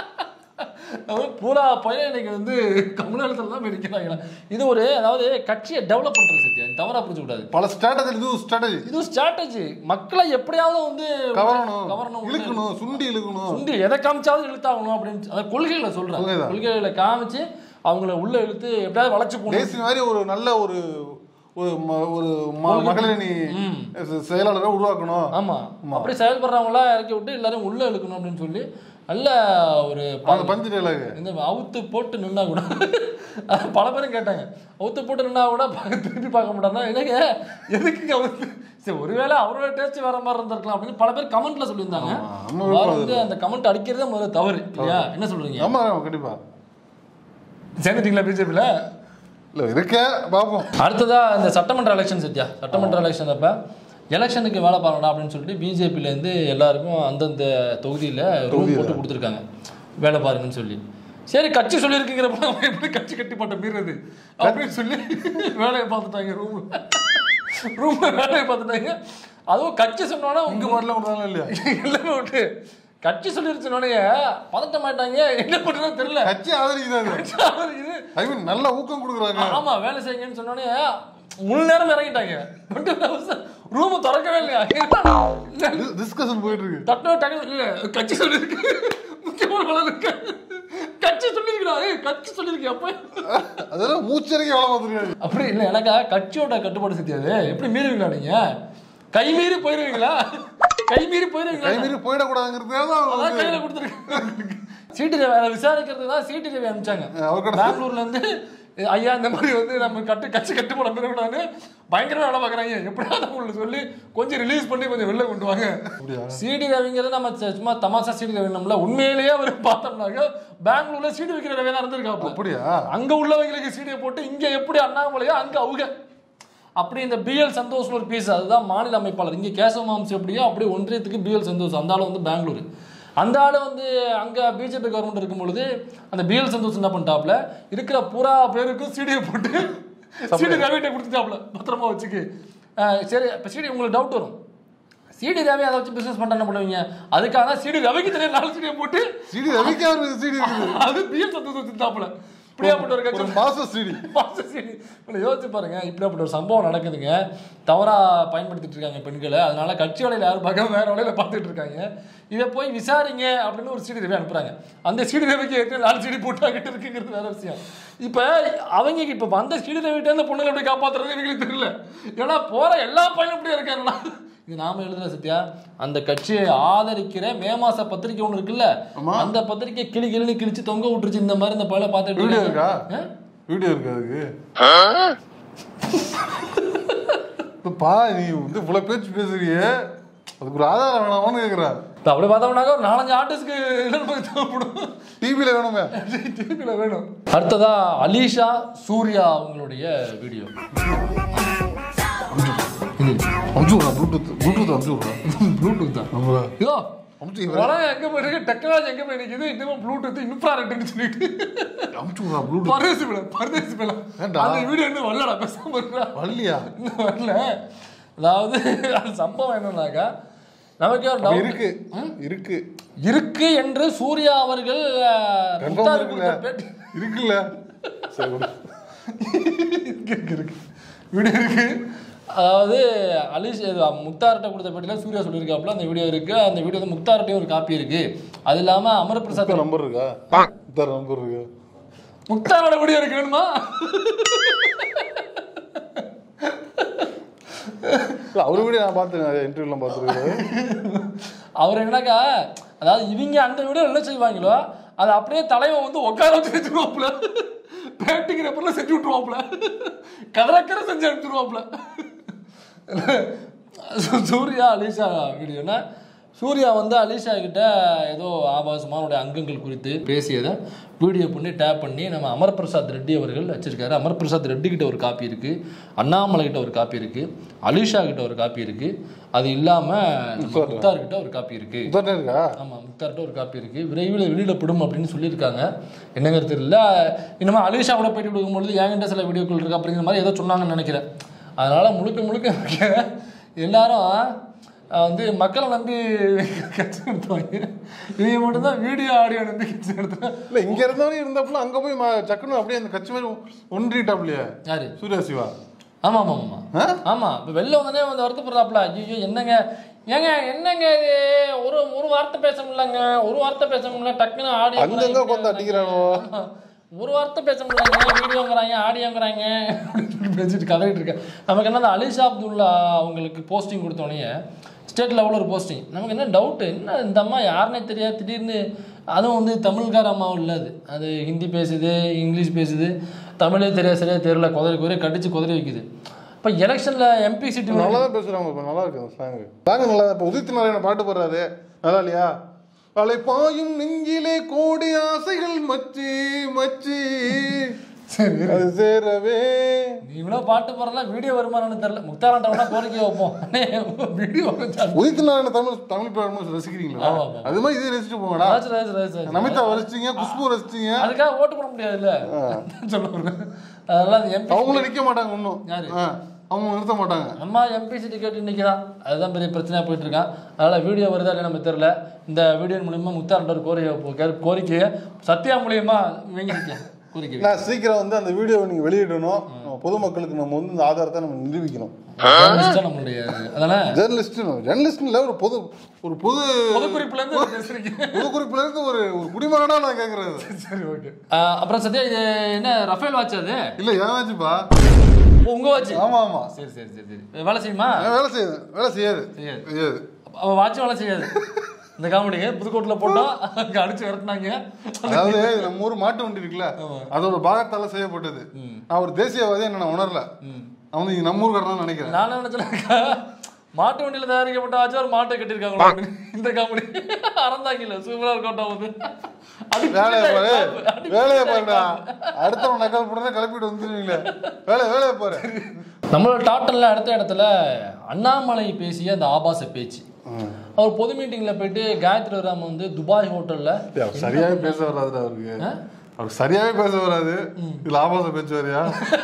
[SPEAKER 2] அதாவது பூரா பையன் இன்னைக்கு வந்து கமலாலயத்தில் தான் நடிக்கிறாங்களா இது ஒரு அதாவது கட்சியை டெவலப் பண்றது சத்தியா நீ தவறா புரிஞ்சு கூடாது
[SPEAKER 1] பல ஸ்ட்ராட்டஜி இது ஸ்ட்ராட்டஜி
[SPEAKER 2] இது ஸ்ட்ராட்டஜி மக்களை எப்படியாவது வந்து
[SPEAKER 1] கவரணும்
[SPEAKER 2] கவரணும்
[SPEAKER 1] இழுக்கணும் சுண்டி இழுக்கணும்
[SPEAKER 2] சுண்டி எதை காமிச்சாவது இழுத்தாகணும் அப்படின்னு அந்த கொள்கைகளை சொல்றேன்
[SPEAKER 1] கொள்கைதான்.
[SPEAKER 2] கொள்கைகளை காமிச்சு அவங்கள உள்ள இழுத்து எப்படியாவது வளைச்சு போகணும்
[SPEAKER 1] தேசிய மாதிரி ஒரு நல்ல ஒரு ஒரு ம- ஒரு ம- மகளிரணி செயலாளரை உருவாக்கணும்
[SPEAKER 2] ஆமா அப்படி செயல்படுறவங்களா இறக்கி விட்டு எல்லாரும் உள்ள இழுக்கணும் அப்படின்னு சொல்லி நல்ல ஒரு
[SPEAKER 1] அந்த பஞ்சு டைலாக்
[SPEAKER 2] இந்த அவுத்து போட்டு நின்னா கூட அது பல பேரும் கேட்டாங்க அவுத்து போட்டு நின்னா கூட பார்க்க திருப்பி பார்க்க மாட்டாங்க எனக்கு எதுக்கு அவுத்து சரி ஒருவேளை அவரோட டேஸ்ட் வேற மாதிரி இருந்திருக்கலாம் அப்படின்னு பல பேர் கமெண்ட்ல சொல்லியிருந்தாங்க
[SPEAKER 1] ஆமா, நம்ம
[SPEAKER 2] வார வந்து அந்த கமெண்ட் அடிக்கிறதே முதல்ல தவறு இல்லையா என்ன சொல்றீங்க
[SPEAKER 1] ஆமா ஆமா, கண்டிப்பா
[SPEAKER 2] சேர்ந்துட்டீங்களா பிஜேபியில்
[SPEAKER 1] இல்ல இருக்க பாப்போம்
[SPEAKER 2] அடுத்ததா இந்த சட்டமன்ற எலெக்ஷன் சத்யா சட்டமன்ற எலெக்ஷன் அப்ப எலெக்ஷனுக்கு வேலை பார்க்கணும் அப்படின்னு சொல்லிட்டு பிஜேபியில இருந்து எல்லாருக்கும் அந்தந்த தொகுதியில ரூம் போட்டு கொடுத்துருக்காங்க வேலை பாருங்கன்னு சொல்லி சரி கட்சி சொல்லியிருக்குங்கிறப்ப நம்ம எப்படி கட்சி கட்டி போட்ட மீறது அப்படின்னு சொல்லி வேலையை பார்த்துட்டாங்க ரூம்ல ரூம்ல வேலையை பார்த்துட்டாங்க அதுவும் கட்சி சொன்னோன்னா
[SPEAKER 1] இங்க மாடல கொடுத்தாலும் இல்லையா
[SPEAKER 2] எல்லாமே விட்டு கட்சி சொல்லிருச்சுனோடனே பதட்டம் ஆயிட்டாங்க என்ன பண்றதுன்னு தெரியல
[SPEAKER 1] கட்சி ஆதரிக்கிறாங்க
[SPEAKER 2] இது
[SPEAKER 1] ஐ மீன் நல்ல ஊக்கம் கொடுக்குறாங்க
[SPEAKER 2] ஆமா வேலை செய்யுங்கன்னு சொன்னோடனே முழு நேரம் இறங்கிட்டாங்க ரூம் திறக்கவே இல்லையா
[SPEAKER 1] டிஸ்கஷன் போயிட்டு இருக்கு
[SPEAKER 2] தட்டு டக்கு இல்ல கட்சி சொல்லியிருக்கு முக்கியமான வேலை இருக்கு கட்சி சொல்லியிருக்கா ஏய் கட்சி சொல்லியிருக்கு அப்ப
[SPEAKER 1] அதெல்லாம் மூச்சரிக்கை வேலை பார்த்துருக்காங்க
[SPEAKER 2] அப்படி இல்லை எனக்கா கட்சியோட கட்டுப்பாடு சத்தியாது எப்படி மீறுவீங்களா நீங்க கை மீறி போயிருவீங்களா கை மீறி போயிருவீங்களா
[SPEAKER 1] கை மீறி போயிடக்கூடாதுங்கிறதுக்காக தான் அவங்க
[SPEAKER 2] அதான்
[SPEAKER 1] வந்து
[SPEAKER 2] கையில கொடுத்துருக்கு சீட்டு ரவி அதை விசாரிக்கிறது தான் சீட்டு ரவி அனுப்பிச்சாங்க
[SPEAKER 1] அவர் கூட
[SPEAKER 2] பெங்களூர்ல இருந்து ஐயா இந்த மாதிரி வந்து நம்ம கட்டு கட்சி கட்டு போட பெறக்கூடாதுன்னு பயங்கரமா வேலை பார்க்குறாங்க எப்படியாவது அவங்களுக்கு சொல்லி கொஞ்சம் ரிலீஸ் பண்ணி கொஞ்சம் வெளில கொண்டு வாங்க
[SPEAKER 1] அப்படியா?
[SPEAKER 2] சிடி ரவிங்கிறது நம்ம ச- சும்மா தமாசா சிடி ரவி நம்மள உண்மையிலேயே அவர் பார்த்தோம்னாக்க பெங்களூர்ல சீடி வைக்கிற ரவி தான் இருந்திருக்காப்ல
[SPEAKER 1] அப்படியா
[SPEAKER 2] அங்க உள்ளவங்களுக்கு சீடியை போட்டு இங்க எப்படி அண்ணாமலையோ அங்க அவங்க அப்படி இந்த பிஎல் சந்தோஷ் ஒரு பீஸ் அதுதான் மாநில அமைப்பாளர் இங்க கேசவ மாம்ஸ் எப்படியோ அப்படி ஒன்றியத்துக்கு பிஎல் சந்தோஷ் அந்த ஆளு வந்து பெங்களூர் அந்த ஆளு வந்து அங்க பிஜேபி கவர்மெண்ட் இருக்கும் பொழுது அந்த பிஎல் சந்தோஷ் என்ன பண்ணிட்டாப்ல இருக்கிற பூரா பேருக்கும் சீடியை போட்டு சீடி ரவிட்ட கொடுத்துட்டாப்ல பத்திரமா வச்சுக்கு அஹ் சரி இப்போ சீடி உங்களுக்கு டவுட் வரும் சிடி ரவி அதை வச்சு பிசினஸ் பண்ண என்ன பண்ணுவீங்க அதுக்காக சிடி ரவிக்கு தெரியும் நாலு சீடியை போட்டு
[SPEAKER 1] சிடி ரவிக்கா ஒரு சிடி இருக்குது
[SPEAKER 2] அது பிஎல் சந்தோஷ் வச்சுட்டாப்ல இப்படியாப்பட்ட ஒரு கட்சி
[SPEAKER 1] ஒரு மாச சிடி
[SPEAKER 2] சரி இப்போ யோசிச்சு பாருங்க இப்படியாப்பட்ட ஒரு சம்பவம் நடக்குதுங்க தவறா பயன்படுத்திட்டு இருக்காங்க பெண்களை அதனால கட்சி வேலையில யாரும் பார்க்காம வேற வேலையில பார்த்துட்டு இருக்காங்க இதை போய் விசாரிங்க அப்படின்னு ஒரு சிடி ரவி அனுப்புறாங்க அந்த சிடி ரவிக்கு ஏற்கனவே நாலு சிடி போட்டாக்கிட்டு இருக்குங்கிறது வேற விஷயம் இப்போ அவங்க இப்போ வந்த சிடி ரவிட்ட அந்த பொண்ணுங்களை எப்படி காப்பாத்துறது எங்களுக்கு தெரியல ஏன்னா போற எல்லா பையனும் இப்படியே இருக்காங்களா இது நாம எழுதுற சத்யா அந்த கட்சியை ஆதரிக்கிற மே மாச பத்திரிக்கை ஒண்ணு இருக்குல்ல
[SPEAKER 1] ஆமா.
[SPEAKER 2] அந்த பத்திரிக்கை கிளி கிளின்னு கிழிச்சு தொங்க விட்டுருச்சு இந்த மாதிரி இந்த பையல பார்த்துட்டு
[SPEAKER 1] வீடியோ
[SPEAKER 2] இருக்காங்க.
[SPEAKER 1] இருக்கா
[SPEAKER 2] ஆ?
[SPEAKER 1] வீடியோ இருக்கு அதுக்கு இப்ப பா நீ வந்து இவ்வளவு பேச்சு பேசுறியே அதுக்கு ஒரு ஆதாரம் வேணாமான்னு கேக்குறேன்
[SPEAKER 2] இப்ப அப்படி பார்த்தோம்னாக்க ஒரு நாலஞ்சு ஆர்டிஸ்ட்க்கு போய் தேவைப்படும்
[SPEAKER 1] டிவில வேணுமே
[SPEAKER 2] டிவியில் வேணும் அடுத்ததா அலிஷா சூர்யா அவங்களுடைய வீடியோ
[SPEAKER 1] அமுச்சு விடுறா ப்ளூடூத் ப்ளூடூத் அமுச்சு விடுறா
[SPEAKER 2] ப்ளூடூத் தான்
[SPEAKER 1] நம்ம
[SPEAKER 2] ஐயோ
[SPEAKER 1] அமுச்சு
[SPEAKER 2] உலகம் எங்க போயிருக்கு டெக்னாலஜி எங்க போய் நிக்குது இன்னும் ப்ளூடூத் இன்ஃப்ராரெட்னு சொல்லிட்டு
[SPEAKER 1] அமுச்சு விடுறா ப்ளூடூத்
[SPEAKER 2] பரதேசி பிள்ளை பரதேசி பிள்ளை
[SPEAKER 1] ஏன்டா?
[SPEAKER 2] அந்த வீடியோ இன்னும் வரலடா பேசாம இருக்கா
[SPEAKER 1] வரலையா
[SPEAKER 2] இன்னும் வரல அதாவது அது சம்பவம் என்னன்னாக்கா நமக்கு ஒரு
[SPEAKER 1] அப்ப
[SPEAKER 2] doubt.
[SPEAKER 1] இருக்கு இருக்கு
[SPEAKER 2] இருக்கு என்று சூர்யா அவர்கள் அஹ்,
[SPEAKER 1] கன்ஃபார்ம்
[SPEAKER 2] முத்தார்
[SPEAKER 1] இருக்குல்ல
[SPEAKER 2] கொடுத்த பேட்டி
[SPEAKER 1] இருக்குல்ல சரி விடு.
[SPEAKER 2] இருக்கு இருக்கு இருக்கு வீடியோ இருக்கு அதாவது அலிஷ் இது முக்தார்கிட்ட கொடுத்த பேட்டியில் சூர்யா சொல்லியிருக்காப்புல அந்த வீடியோ இருக்கு அந்த வீடியோ வந்து முக்தார்கிட்டையும் ஒரு காப்பி இருக்கு அது இல்லாம அமரபிரசாத்
[SPEAKER 1] முத்தார் நம்பர் இருக்கா முத்தார் நம்பர் இருக்கா
[SPEAKER 2] முக்தாரோட வீடியோ இருக்கு வேணுமா
[SPEAKER 1] இல்ல அவரு வீடியோ நான் பார்த்துருக்கேன் இன்டர்வியூலாம் பார்த்துருக்கேன்
[SPEAKER 2] அவர் என்னக்கா அதாவது இவங்க அந்த வீடியோ என்ன செய்வாங்களோ அதை அப்படியே தலைவன் வந்து உட்கார வச்சு வச்சிருவாப்புல பேட்டிங்கிறப்பெல்லாம் செஞ்சு விட்டுருவாப்புல கதறக்கரை செஞ்சு அனுப்பிச்சிருவாப்புல சூர்யா அலிஷா வீடியோனா சூர்யா வந்து அலிஷா கிட்ட ஏதோ ஆபாசமான அவருடைய அங்கங்கள் குறித்து பேசியதை வீடியோ பண்ணி டேப் பண்ணி நம்ம அமர்பிரசாத் ரெட்டி அவர்கள் வச்சிருக்காரு அமர்பிரசாத் ரெட்டி கிட்ட ஒரு காப்பி இருக்கு அண்ணாமலை கிட்ட ஒரு காப்பி இருக்கு அலிஷா கிட்ட ஒரு காப்பி இருக்கு அது இல்லாம நம்ம முக்தார் கிட்ட ஒரு காப்பி இருக்கு
[SPEAKER 1] முத்தார்னே இருக்கா
[SPEAKER 2] ஆமா முக்தார்கிட்ட ஒரு காப்பி இருக்கு விரைவில் வெளியிடப்படும் அப்படின்னு சொல்லியிருக்காங்க என்னங்கிறது தெரியல இன்னும் அலிஷா கூட பேட்டி கொடுக்கும்பொழுது என்கிட்ட சில வீடியோக்கள் இருக்கு அப்படிங்கிற மாதிரி ஏதோ சொன்னாங்கன்னு நினைக்கிறேன் அதனால முழுக்க முழுக்க எல்லாரும் அஹ், வந்து மக்களை நம்பி கட்சி நடத்துவாங்க இவங்க மட்டும்தான் வீடியோ ஆடியோ நம்பி கட்சி நடத்துறாங்க
[SPEAKER 1] இல்ல இங்க இருந்தவனே இருந்தப்பல அங்க போய் ம- சக்குன்னு அப்படியே அந்த கட்சி மாதிரி ஒன்றிட்டாப்லையே
[SPEAKER 2] யாரு
[SPEAKER 1] சூர்யா சிவா
[SPEAKER 2] ஆமா ஆமா ஆமா
[SPEAKER 1] ஆ?
[SPEAKER 2] ஆமா இப்போ வெளில வந்தோடனே வந்து வருத்தப்படுறாப்ல ஐயோ என்னங்க ஏங்க என்னங்க இது ஒரு ஒரு வார்த்தை பேச முடியலங்க ஒரு வார்த்தை பேச முடியல டக்குன்னு ஆடியோ
[SPEAKER 1] அங்கங்க உட்காந்து அடிக்கிறானோ
[SPEAKER 2] ஒரு வார்த்தை பேச முடியலங்க வீடியோங்கிறாங்க ஆடியோங்கிறாங்க அப்படின்னு பேசிட்டு கதறிட்டு இருக்கேன் நமக்கு என்ன அந்த அலிஷா அப்துல்லா அவங்களுக்கு போஸ்டிங் கொடுத்தோடனே ஸ்டேட் லெவலில் ஒரு போஸ்டிங் நமக்கு என்ன டவுட்டு என்ன இந்த அம்மா யாருன்னே தெரியாது திடீர்னு அதுவும் வந்து தமிழ்கார அம்மாவும் இல்லை அது அது ஹிந்தி பேசுது இங்கிலீஷ் பேசுது தமிழே தெரியாது சரியா தெரியல குதிரை குதிரை கடிச்சு குதிரை வைக்குது இப்போ எலெக்ஷனில் எம்பி சீட்டு
[SPEAKER 1] நல்லா தான் பேசுறாங்க இப்ப நல்லா இருக்கு அந்த சாங் சாங் நல்லா இப்ப உதித் நாராயண பாட்டு போடுறாரு நல்லா இல்லையா அலை பாயும் நெஞ்சிலே கோடி ஆசைகள் மச்சி மச்சி
[SPEAKER 2] சரி
[SPEAKER 1] அது சேரவே
[SPEAKER 2] நீ இவ்வளோ பாட்டு போகிறலாம் வீடியோ வருமானு தெரில முக்தாராண்டவனா கோரிக்கை வைப்போம் வீடியோ
[SPEAKER 1] உதித் நாராயண தமிழ் தமிழ் படம் ரசிக்கிறீங்களா
[SPEAKER 2] ஆமா, ஆமா.
[SPEAKER 1] அது மாதிரி இதே ரசிச்சு போங்கடா
[SPEAKER 2] ராஜ் ராஜ் ராஜ் ராஜ்
[SPEAKER 1] நமிதா ரசிச்சீங்க குஷ்பு ரசிச்சீங்க
[SPEAKER 2] அதுக்காக ஓட்டு போட முடியாதுல்ல சொல்ல வரேன் அதெல்லாம் அது எம்பி
[SPEAKER 1] அவங்களும் நிக்க மாட்டாங்க இன்னும்
[SPEAKER 2] யாரு?
[SPEAKER 1] ஆ, அவங்க நிறுத்த மாட்டாங்க
[SPEAKER 2] அம்மா எம்பி சீட்டு கேட்டு நிற்கிறான் அதுதான் பெரிய பிரச்சனையாக போயிட்டு இருக்கான் அதனால் வீடியோ வருதா இல்லையா நம்ம தெரில இந்த வீடியோ மூலியமா முத்தாரண்ட ஒரு கோரிக்கை கோரிக்கையை சத்யா மூலியமா வாங்கியிருக்கேன் கோரிக்கை
[SPEAKER 1] நான் சீக்கிரம் வந்து அந்த வீடியோவை நீங்க வெளியிடணும் நம்ம பொதுமக்களுக்கு நம்ம வந்து இந்த ஆதாரத்தை நம்ம நிரூபிக்கணும்
[SPEAKER 2] ஜேர்னலிஸ்டா நம்மளுடைய அதனால
[SPEAKER 1] ஜெர்னலிஸ்ட் ஜெர்னலிஸ்ட் இல்ல ஒரு பொது ஒரு பொது
[SPEAKER 2] பொதுக்குறிப்புல இருந்து பேசுறீங்க
[SPEAKER 1] பொது குறிப்புல இருந்து ஒரு ஒரு குடிமகனா நான் கேக்குறது
[SPEAKER 2] சரி ஓகே அப்புறம் சத்யா இது என்ன ரஃபேல் வாட்ச் அது
[SPEAKER 1] இல்ல ஏனாச்சுப்பா
[SPEAKER 2] ஓ, உங்க வாட்ச்
[SPEAKER 1] ஆமா ஆமா
[SPEAKER 2] சரி சரி சரி சரி வேலை செய்யுமா
[SPEAKER 1] நான் வேலை செய்யுது வேலை செய்யாது
[SPEAKER 2] செய்யாது.
[SPEAKER 1] செய்யாது
[SPEAKER 2] அவன் வாட்சும் வேலை செய்யாது இந்த காமெடி புதுக்கோட்டில் போட்டோம் அங்கே அடிச்சு விரட்டினாங்க
[SPEAKER 1] அதாவது நம்ம ஊர் மாட்டு வண்டி இருக்குல்ல அதோட பாகத்தால செய்யப்பட்டது நான் ஒரு தேசியவாதி என்ன நான் உணரல நான் வந்து இங்க நம்ம ஊர்காரன் நினைக்கிறேன்
[SPEAKER 2] நான் நினைச்சேன் மாட்டு வண்டியில தயாரிக்கப்பட்ட ஆச்சு ஒரு மாட்டை கட்டியிருக்காங்களா அப்படின்னு. இந்த காமெடி அறந்தாங்கல சூப்பரா இருக்கட்டும் வந்து அடி
[SPEAKER 1] வேலையை பாரு
[SPEAKER 2] அடி
[SPEAKER 1] வேலையை பாருடா அடுத்தவன் நக்கல் போடுறத கிளப்பிட்டு வந்துருவீங்களே வேலை வேலையை பாரு
[SPEAKER 2] நம்மளோட டாப்டன்ல அடுத்த இடத்துல அண்ணாமலை பேசிய அந்த ஆபாச பேச்சு அவர் பொது மீட்டிங்ல போயிட்டு காயத்ரி ராம் வந்து துபாய் ஹோட்டல்ல
[SPEAKER 1] டேய், அவர் சரியாவே பேச வராதுடா அவருக்கு அவருக்கு சரியாவே பேச வராது இதுல ஆபாச பேச்சு வரையா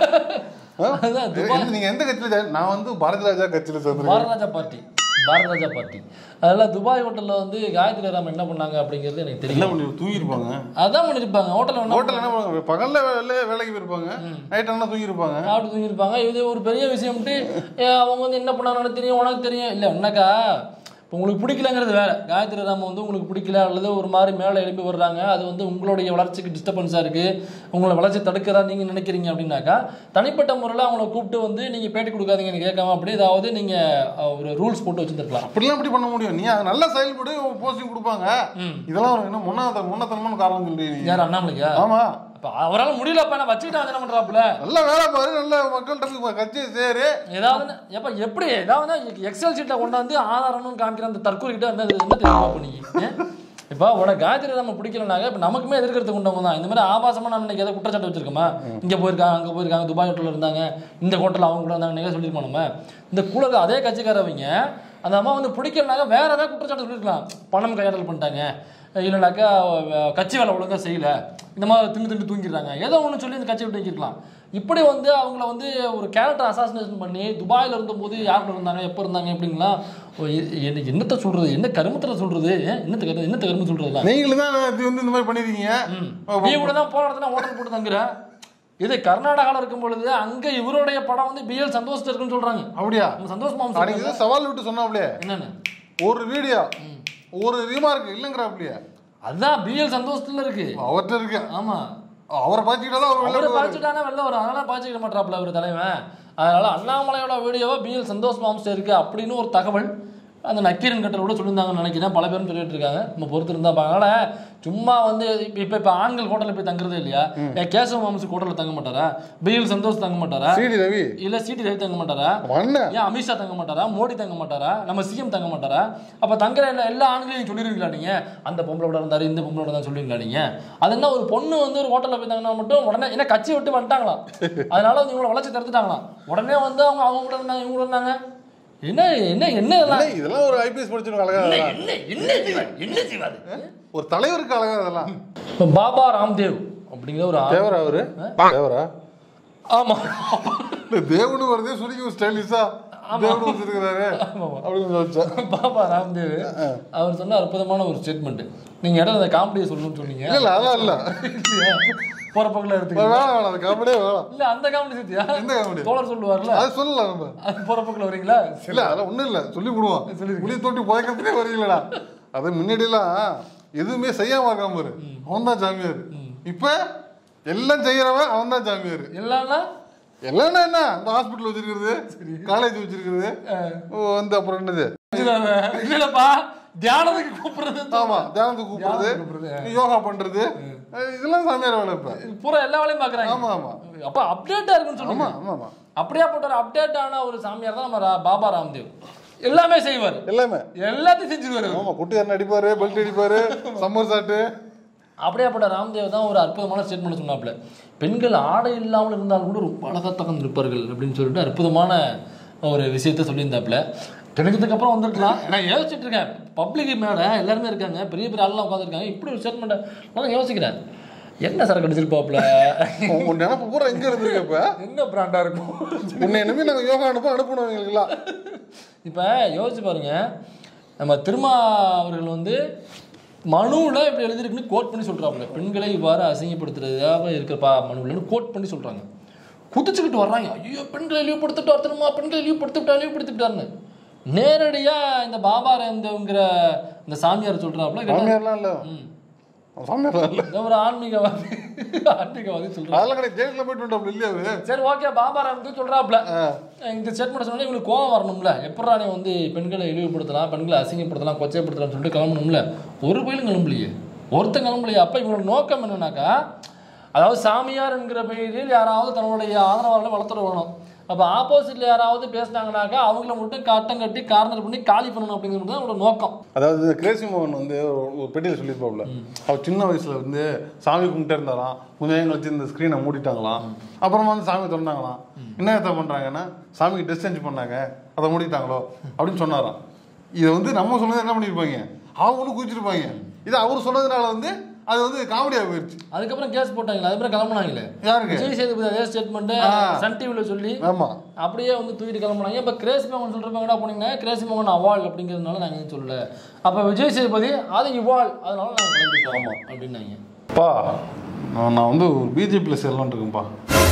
[SPEAKER 2] அதான் துபாய்
[SPEAKER 1] நீங்க எந்த கட்சியில ஜாயின்- நான் வந்து பாரதி ராஜா கட்சியில சேர்ந்துருக்கேன்
[SPEAKER 2] பாரதராஜா பார்ட்டி பாரதராஜா பார்ட்டி அதெல்லாம் துபாய் ஹோட்டல்ல வந்து காயத்ரி ராம் என்ன பண்ணாங்க அப்படிங்கிறது எனக்கு
[SPEAKER 1] என்ன
[SPEAKER 2] தெரியும்
[SPEAKER 1] பண்ணி தூங்கிருப்பாங்க
[SPEAKER 2] அதான் பண்ணிருப்பாங்க ஹோட்டல்ல என்ன
[SPEAKER 1] ஹோட்டல் என்ன பண்ணுவாங்க பகல்ல வேலை வேலைக்கு போயிருப்பாங்க நைட் என்ன தூங்கிருப்பாங்க
[SPEAKER 2] சாப்பிட்டு தூங்கியிருப்பாங்க இது ஒரு பெரிய விஷயம்ட்டு ஏ, அவங்க வந்து என்ன பண்ணாங்கன்னு தெரியும் உனக்கு தெரியும் இல்லை என்னக்கா இப்போ உங்களுக்கு பிடிக்கலங்கிறது வேற காயத்ரி ராம வந்து உங்களுக்கு பிடிக்கல அல்லது ஒரு மாதிரி மேலே எழுப்பி வர்றாங்க அது வந்து உங்களுடைய வளர்ச்சிக்கு டிஸ்டர்பன்ஸாக இருக்குது உங்களை வளர்ச்சி தடுக்கிறதா நீங்கள் நினைக்கிறீங்க அப்படின்னாக்கா தனிப்பட்ட முறையில் அவங்கள கூப்பிட்டு வந்து நீங்கள் பேட்டி கொடுக்காதீங்கன்னு கேட்காம அப்படி ஏதாவது நீங்கள் ஒரு ரூல்ஸ் போட்டு வச்சுருந்துருக்கலாம்
[SPEAKER 1] அப்படிலாம் எப்படி பண்ண முடியும் நீ அது நல்ல செயல்படு போஸ்டிங் கொடுப்பாங்க இதெல்லாம் ஒரு என்ன முன்னாத முன்னத்தனமான காரணம் சொல்றீங்க நீ
[SPEAKER 2] யார் அண்ணாமலைக்கா
[SPEAKER 1] ஆமா
[SPEAKER 2] அப்போ அவரால் முடியலப்பா நான் வச்சுக்கிட்டு வந்து என்ன பண்ணுறாப்புல
[SPEAKER 1] நல்ல வேலை பாரு நல்ல மக்கள்கிட்ட போய் கட்சியை சேரு
[SPEAKER 2] ஏதாவது எப்ப எப்படி ஏதாவது எக்ஸல் சீட்ல கொண்டாந்து ஆதாரம்னு காமிக்கிற அந்த தற்கொலை கிட்ட என்ன என்ன தெரியுமா பண்ணி இப்போ உனக்கு காயத்ரி நம்ம பிடிக்கலனாக்க இப்போ நமக்குமே எதிர்க்கிறது கொண்டவங்க தான் இந்த மாதிரி ஆபாசமா நம்ம இன்னைக்கு எதாவது குற்றச்சாட்டு வச்சிருக்கோமா இங்க போயிருக்காங்க அங்க போயிருக்காங்க துபாய் ஹோட்டல்ல இருந்தாங்க இந்த ஹோட்டல் அவங்க கூட இருந்தாங்க நீங்க சொல்லியிருக்கோம் நம்ம இந்த கூட அதே கட்சிக்காரவங்க அந்த அம்மா வந்து பிடிக்கலனாக்க வேற ஏதாவது குற்றச்சாட்டு சொல்லியிருக்கலாம் பணம் கையாடல் பண்ணிட்டாங்க இல்லைனாக்கா அஹ், கட்சி வேலை ஒழுங்கா செய்யல இந்த மாதிரி திண்டு திண்டு தூங்கிடுறாங்க ஏதோ ஒன்று சொல்லி இந்த கட்சி விட்டு வைக்கிருக்கலாம் இப்படி வந்து அவங்கள வந்து ஒரு கேரக்டர் அசாசினேஷன் பண்ணி துபாயில் இருந்தபோது யார் கூட இருந்தாங்க எப்போ இருந்தாங்க எப்படிங்களா ஓ, எ- என்ன என்னத்த சொல்றது என்ன கருமத்தில் சொல்றது ஏன்? என்னத்த கரு என்னத்த கருமம் சொல்றதுலாம்
[SPEAKER 1] நீங்களும் தான் இது வந்து இந்த மாதிரி பண்ணிருக்கீங்க
[SPEAKER 2] நீ கூட தான் போன இடத்துல ஹோட்டல் போட்டு தங்குற இது கர்நாடகாவில் இருக்கும் பொழுது அங்க இவருடைய படம் வந்து பிஎல் சந்தோஷத்தை இருக்குன்னு சொல்றாங்க
[SPEAKER 1] அப்படியா
[SPEAKER 2] நம்ம சந்தோஷ் மாமா
[SPEAKER 1] அன்னைக்கு
[SPEAKER 2] சொல்றாங்க.
[SPEAKER 1] ஏதோ சவால் விட்டு சொன்னாப்லையே
[SPEAKER 2] என்னன்னு
[SPEAKER 1] ஒரு வீடியோ ஒரு ரிமார்க் இல்லைங்கிறாப்லையே
[SPEAKER 2] அதான் பிஎல் சந்தோஷத்துல இருக்கு
[SPEAKER 1] அவர்கிட்ட இருக்கு
[SPEAKER 2] ஆமா
[SPEAKER 1] அவரை பார்த்துக்கிட்டா தான் அவர் வெளில
[SPEAKER 2] அவரை
[SPEAKER 1] வருவாரு.
[SPEAKER 2] பாய்ச்சிட்டானா வெளில வரும் அதெல்லாம் பாய்ச்சிக்க மாட்டாப்ல அவர் தலைவன் அதனால அண்ணாமலையோட வீடியோவை பிஎல் சந்தோஷ் மாம்சம் இருக்கு அப்படின்னு ஒரு தகவல் அந்த நக்கீரன் கட்டளோட சொல்லியிருந்தாங்கன்னு நினைக்கிறேன் பல பேரும் சொல்லிட்டு இருக்காங்க நம்ம பொறுத்து இருந்தா அதனால சும்மா வந்து இப்போ இப்போ ஆண்கள் ஹோட்டலில் போய் தங்குறதே இல்லையா ஏன் கேசவ மாம்சு ஹோட்டலில் தங்க மாட்டாரா பிஎல் சந்தோஷ் தங்க மாட்டாரா
[SPEAKER 1] சிடி ரவி
[SPEAKER 2] இல்ல சிடி ரவி தங்க மாட்டாரா
[SPEAKER 1] அண்ணன்
[SPEAKER 2] ஏன் அமித்ஷா தங்க மாட்டாரா மோடி தங்க மாட்டாரா நம்ம சிஎம் தங்க மாட்டாரா அப்ப தங்குற எல்லா எல்லா ஆண்களையும் சொல்லிருவீங்களா நீங்க அந்த பொம்பளோட இருந்தாரு இந்த பொம்பளோட தான் சொல்லுவீங்களா நீங்க அது என்ன ஒரு பொண்ணு வந்து ஒரு ஹோட்டல்ல போய் தங்கினா மட்டும் உடனே என்ன கட்சி விட்டு வந்துட்டாங்களாம் அதனால வந்து இவங்களை வளர்ச்சி தடுத்துட்டாங்களாம் உடனே வந்து அவங்க அவங்க கூட இருந்தாங்க இவங்க கூட இருந்தாங்க என்ன என்ன என்ன இதெல்லாம்
[SPEAKER 1] இல்லை, இதெல்லாம் ஒரு ஐபிஎஸ் படிச்சிருக்க அழகா அதெல்லாம்.
[SPEAKER 2] என்ன என்ன செய்வாரு என்ன செய்வாரு
[SPEAKER 1] ஒரு தலைவருக்கு அழகா அதெல்லாம்
[SPEAKER 2] இப்ப பாபா ராம்தேவ் அப்படிங்கிற ஒரு ஆள்
[SPEAKER 1] தேவரா அவரு தேவரா
[SPEAKER 2] ஆமா
[SPEAKER 1] இல்ல தேவனு வருதே சுருக்கி ஸ்டைலிஷா தேவனு வச்சிருக்கிறாரு அப்படின்னு யோசிச்சேன்
[SPEAKER 2] பாபா ராம்தேவ் அவர் சொன்ன அற்புதமான ஒரு ஸ்டேட்மெண்ட் நீங்க இடம் அந்த காமெடியை சொல்லணும்னு சொன்னீங்க
[SPEAKER 1] இல்ல இல்ல அதெல்லாம் இல்ல
[SPEAKER 2] போற பக்கத்துல எடுத்துக்க
[SPEAKER 1] வேணாம் வேணாம் அது காமெடியே வேணாம்
[SPEAKER 2] இல்ல அந்த காமெடி சேர்த்தியா
[SPEAKER 1] எந்த comedy?
[SPEAKER 2] தோழர் சொல்லுவார்ல
[SPEAKER 1] அது சொல்லலாம் நம்ம
[SPEAKER 2] அது போற பக்கத்துல வரீங்களா
[SPEAKER 1] இல்ல அதெல்லாம் ஒண்ணும் இல்ல சொல்லி விடுவோம் புளி தொட்டி புதைக்கிறதுக்கே வரீங்களா அது முன்னாடி எல்லாம் எதுவுமே செய்யாம இருக்காம பாரு அவன் தான் சாமியார் இப்ப எல்லாம் செய்யறவன் அவன் தான் சாமியார்
[SPEAKER 2] இல்லன்னா
[SPEAKER 1] எல்லாம் என்ன இந்த ஹாஸ்பிட்டல் வச்சிருக்கிறது காலேஜ் வச்சிருக்கிறது ஓ, வந்து அப்புறம் என்னது
[SPEAKER 2] இல்லப்பா தியானத்துக்கு கூப்பிடுறது
[SPEAKER 1] ஆமா தியானத்துக்கு கூப்பிடுறது
[SPEAKER 2] தியானத்துக்கு கூப்பிடுறது.
[SPEAKER 1] யோகா பண்றது அஹ் இதெல்லாம் சாமியார் வேலை இப்ப
[SPEAKER 2] பூரா எல்லா வேலையும் பாக்குறாங்க
[SPEAKER 1] ஆமா ஆமா
[SPEAKER 2] அப்ப அப்டேட்டா இருக்குன்னு
[SPEAKER 1] ஆமா
[SPEAKER 2] சொல்லுங்க
[SPEAKER 1] ஆமா ஆமா
[SPEAKER 2] அப்படியே போட்ட ஒரு அப்டேட் ஆன ஒரு சாமியார் தான் நம்ம ரா- பாபா ராம்தேவ் எல்லாமே செய்வார்
[SPEAKER 1] எல்லாமே
[SPEAKER 2] எல்லாத்தையும் செஞ்சுருவாரு
[SPEAKER 1] ஆமா குட்டியார் அடிப்பாரு பெல்ட் அடிப்பாரு சம்மர் சாட்டு
[SPEAKER 2] அப்படியாப்பட்ட ராம்தேவ் தான் ஒரு அற்புதமான ஸ்டேட்மெண்ட் சொன்னாப்ல பெண்கள் ஆடை இல்லாமல் இருந்தால் கூட ரொம்ப அழகாக தகர்ந்து இருப்பார்கள் அப்படின்னு சொல்லிட்டு அற்புதமான ஒரு விஷயத்த சொல்லியிருந்தாப்புல தெரிஞ்சதுக்கு அப்புறம் வந்திருக்கலாம் நான் யோசிச்சுட்டு இருக்கேன் பப்ளிக் மேல எல்லாருமே இருக்காங்க பெரிய பெரிய ஆள்லாம் உட்காந்துருக்காங்க இப்படி ஒரு ஸ்டேட்மெண்ட் நான் யோசிக்கிறேன் என்ன சரக்கு அடிச்சிருப்பாப்ல
[SPEAKER 1] உன் நினப்பு பூரா எங்க இருந்திருக்கு இப்ப
[SPEAKER 2] என்ன பிராண்டா இருக்கும்
[SPEAKER 1] உன்னை இனிமே நாங்க யோகா அனுப்ப அனுப்பணும் எங்களுக்குலாம்
[SPEAKER 2] இப்போ யோசிச்சு பாருங்க நம்ம திருமா அவர்கள் வந்து மனுவில் இப்படி எழுதிருக்குன்னு கோட் பண்ணி சொல்கிறாங்க பெண்களை இவ்வாறு அசிங்கப்படுத்துறதாக இருக்கிறப்பா மனுவில்னு கோட் பண்ணி சொல்கிறாங்க குதிச்சுக்கிட்டு வர்றாங்க ஐயோ பெண்களை இழிவுபடுத்திட்டு திருமா பெண்களை இழிவுபடுத்திவிட்டா இழிவுபடுத்திவிட்டாருன்னு நேரடியாக இந்த பாபா ராம்தேவ்ங்கிற இந்த சாமியார் சொல்கிறாப்புல
[SPEAKER 1] சாமியார்லாம் இல்ல சாமியார்லாம் இல்ல
[SPEAKER 2] ஒரு ஆன்மீகவாதி ஆன்மீகவாதி சொல்கிறாங்க
[SPEAKER 1] அதெல்லாம் கிடையாது ஜெயிலுக்குள்ள போயிட்டு வந்தோம் இல்லையா அவரு
[SPEAKER 2] சரி ஓகே பாபா ராம்தேவ் சொல்கிறாப்புல இந்த ஸ்டேட்மெண்ட் சொன்னா இவங்களுக்கு கோவம் வரணும்ல எப்படா நீ வந்து பெண்களை இழிவுபடுத்தலாம் பெண்களை அசிங்கப்படுத்தலாம் கொச்சைப்படுத்தலாம் சொல்லிட்டு கிளம்பணும்ல ஒரு பயிலும் கிளம்பலையே ஒருத்தன் கிளம்பலையே அப்ப இவங்களோட நோக்கம் என்னன்னாக்கா அதாவது சாமியார் என்கிற பெயரில் யாராவது தன்னுடைய ஆதரவாளர்களை வளர்த்துட வேணும் அப்போ ஆப்போசிட்ல யாராவது பேசினாங்கனாக்கா அவங்கள மட்டும் கட்டம் கட்டி கார்னர் பண்ணி காலி பண்ணணும் அப்படிங்கிறது தான் அவங்களோட நோக்கம்
[SPEAKER 1] அதாவது இந்த கிரேசி மோகன் வந்து ஒரு- ஒரு பெட்டியில் சொல்லியிருப்பாப்ல அவர் சின்ன வயசுல வந்து சாமி கும்பிட்டே இருந்தாராம் கொஞ்ச நேரம் கழிச்சு இந்த ஸ்க்ரீனை மூடிட்டாங்களாம் அப்புறமா வந்து சாமி திறந்தாங்களாம் என்ன எத்த பண்றாங்கன்னா சாமிக்கு ட்ரெஸ் சேஞ்ச் பண்ணாங்க அதை மூடிட்டாங்களோ அப்படின்னு சொன்னாராம் இதை வந்து நம்ம சொன்னது என்ன பண்ணியிருப்பாங்க அவங்களும் குதிச்சிருப்பாங்க இது அவர் சொன்னதுனால வந்து அது வந்து காமெடியாக போயிடுச்சு
[SPEAKER 2] அதுக்கப்புறம் கேஸ் போட்டாங்களே அது மாதிரி கிளம்புனாங்களே
[SPEAKER 1] யாருக்கு
[SPEAKER 2] விஜய் சேதுபதி அதே ஸ்டேட்மெண்ட்
[SPEAKER 1] ஆ.
[SPEAKER 2] சன் டிவியில் சொல்லி
[SPEAKER 1] ஆமா
[SPEAKER 2] அப்படியே வந்து தூக்கிட்டு கிளம்புனாங்க இப்போ கிரேசி மோகன் சொல்கிறப்ப எங்கடா போனீங்கன்னா கிரேசி மோகன் அவால் அப்படிங்கிறதுனால நாங்கள் எதுவும் சொல்லல அப்போ விஜய் சேதுபதி அது இவால் அதனால நாங்கள் கிளம்பிட்டோம் ஆமாம் அப்படின்னாங்க
[SPEAKER 1] பா நான் நான் வந்து ஒரு பிஜேபியில் சேரலான் இருக்கேன்ப்பா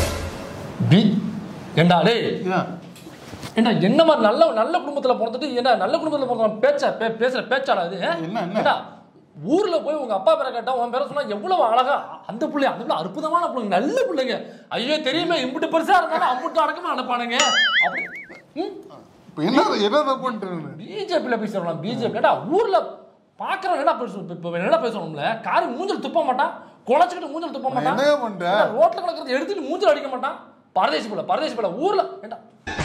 [SPEAKER 2] பி ஏண்டா டேய்
[SPEAKER 1] ஏன்
[SPEAKER 2] ஏண்டா என்ன மாதிரி நல்ல நல்ல குடும்பத்தில் பிறந்துட்டு ஏண்டா நல்ல குடும்பத்தில் பிறந்த பேச்சா பே பேசுகிற பேச்சாடா இது ஆ?
[SPEAKER 1] என்ன, என்ன?
[SPEAKER 2] ஏண்டா ஊர்ல போய் உங்க அப்பா பேரை கேட்டா உன் பேரை சொன்னா எவ்வளவு அழகா அந்த பிள்ளை அந்த பிள்ளை அற்புதமான பிள்ளைங்க நல்ல பிள்ளைங்க ஐயோ தெரியுமே இம்புட்டு பெருசா இருந்தாலும் அம்புட்டு அடக்கமா அனுப்பானுங்க அப்படி ம்
[SPEAKER 1] இப்போ என்ன என்ன தப்புன்ட்டு
[SPEAKER 2] பிஜேபியில் போய் சொல்லலாம் பிஜேபிடா ஊர்ல பாக்குறவங்க என்ன பேசணும் இப்போ என்ன பேசணும்ல காரி மூஞ்சல் துப்ப மாட்டான் குழச்சிக்கிட்டு மூஞ்சல் துப்ப மாட்டான்
[SPEAKER 1] என்னங்க பண்ணிட்டேன்?
[SPEAKER 2] ஏண்டா, ரோட்ல கிடக்கிறது எடுத்துட்டு மூஞ்சல் அடிக்க மாட்டான் பரதேசி பிள்ளை பரதேசி பிள்ளை ஊர்ல ஏண்டா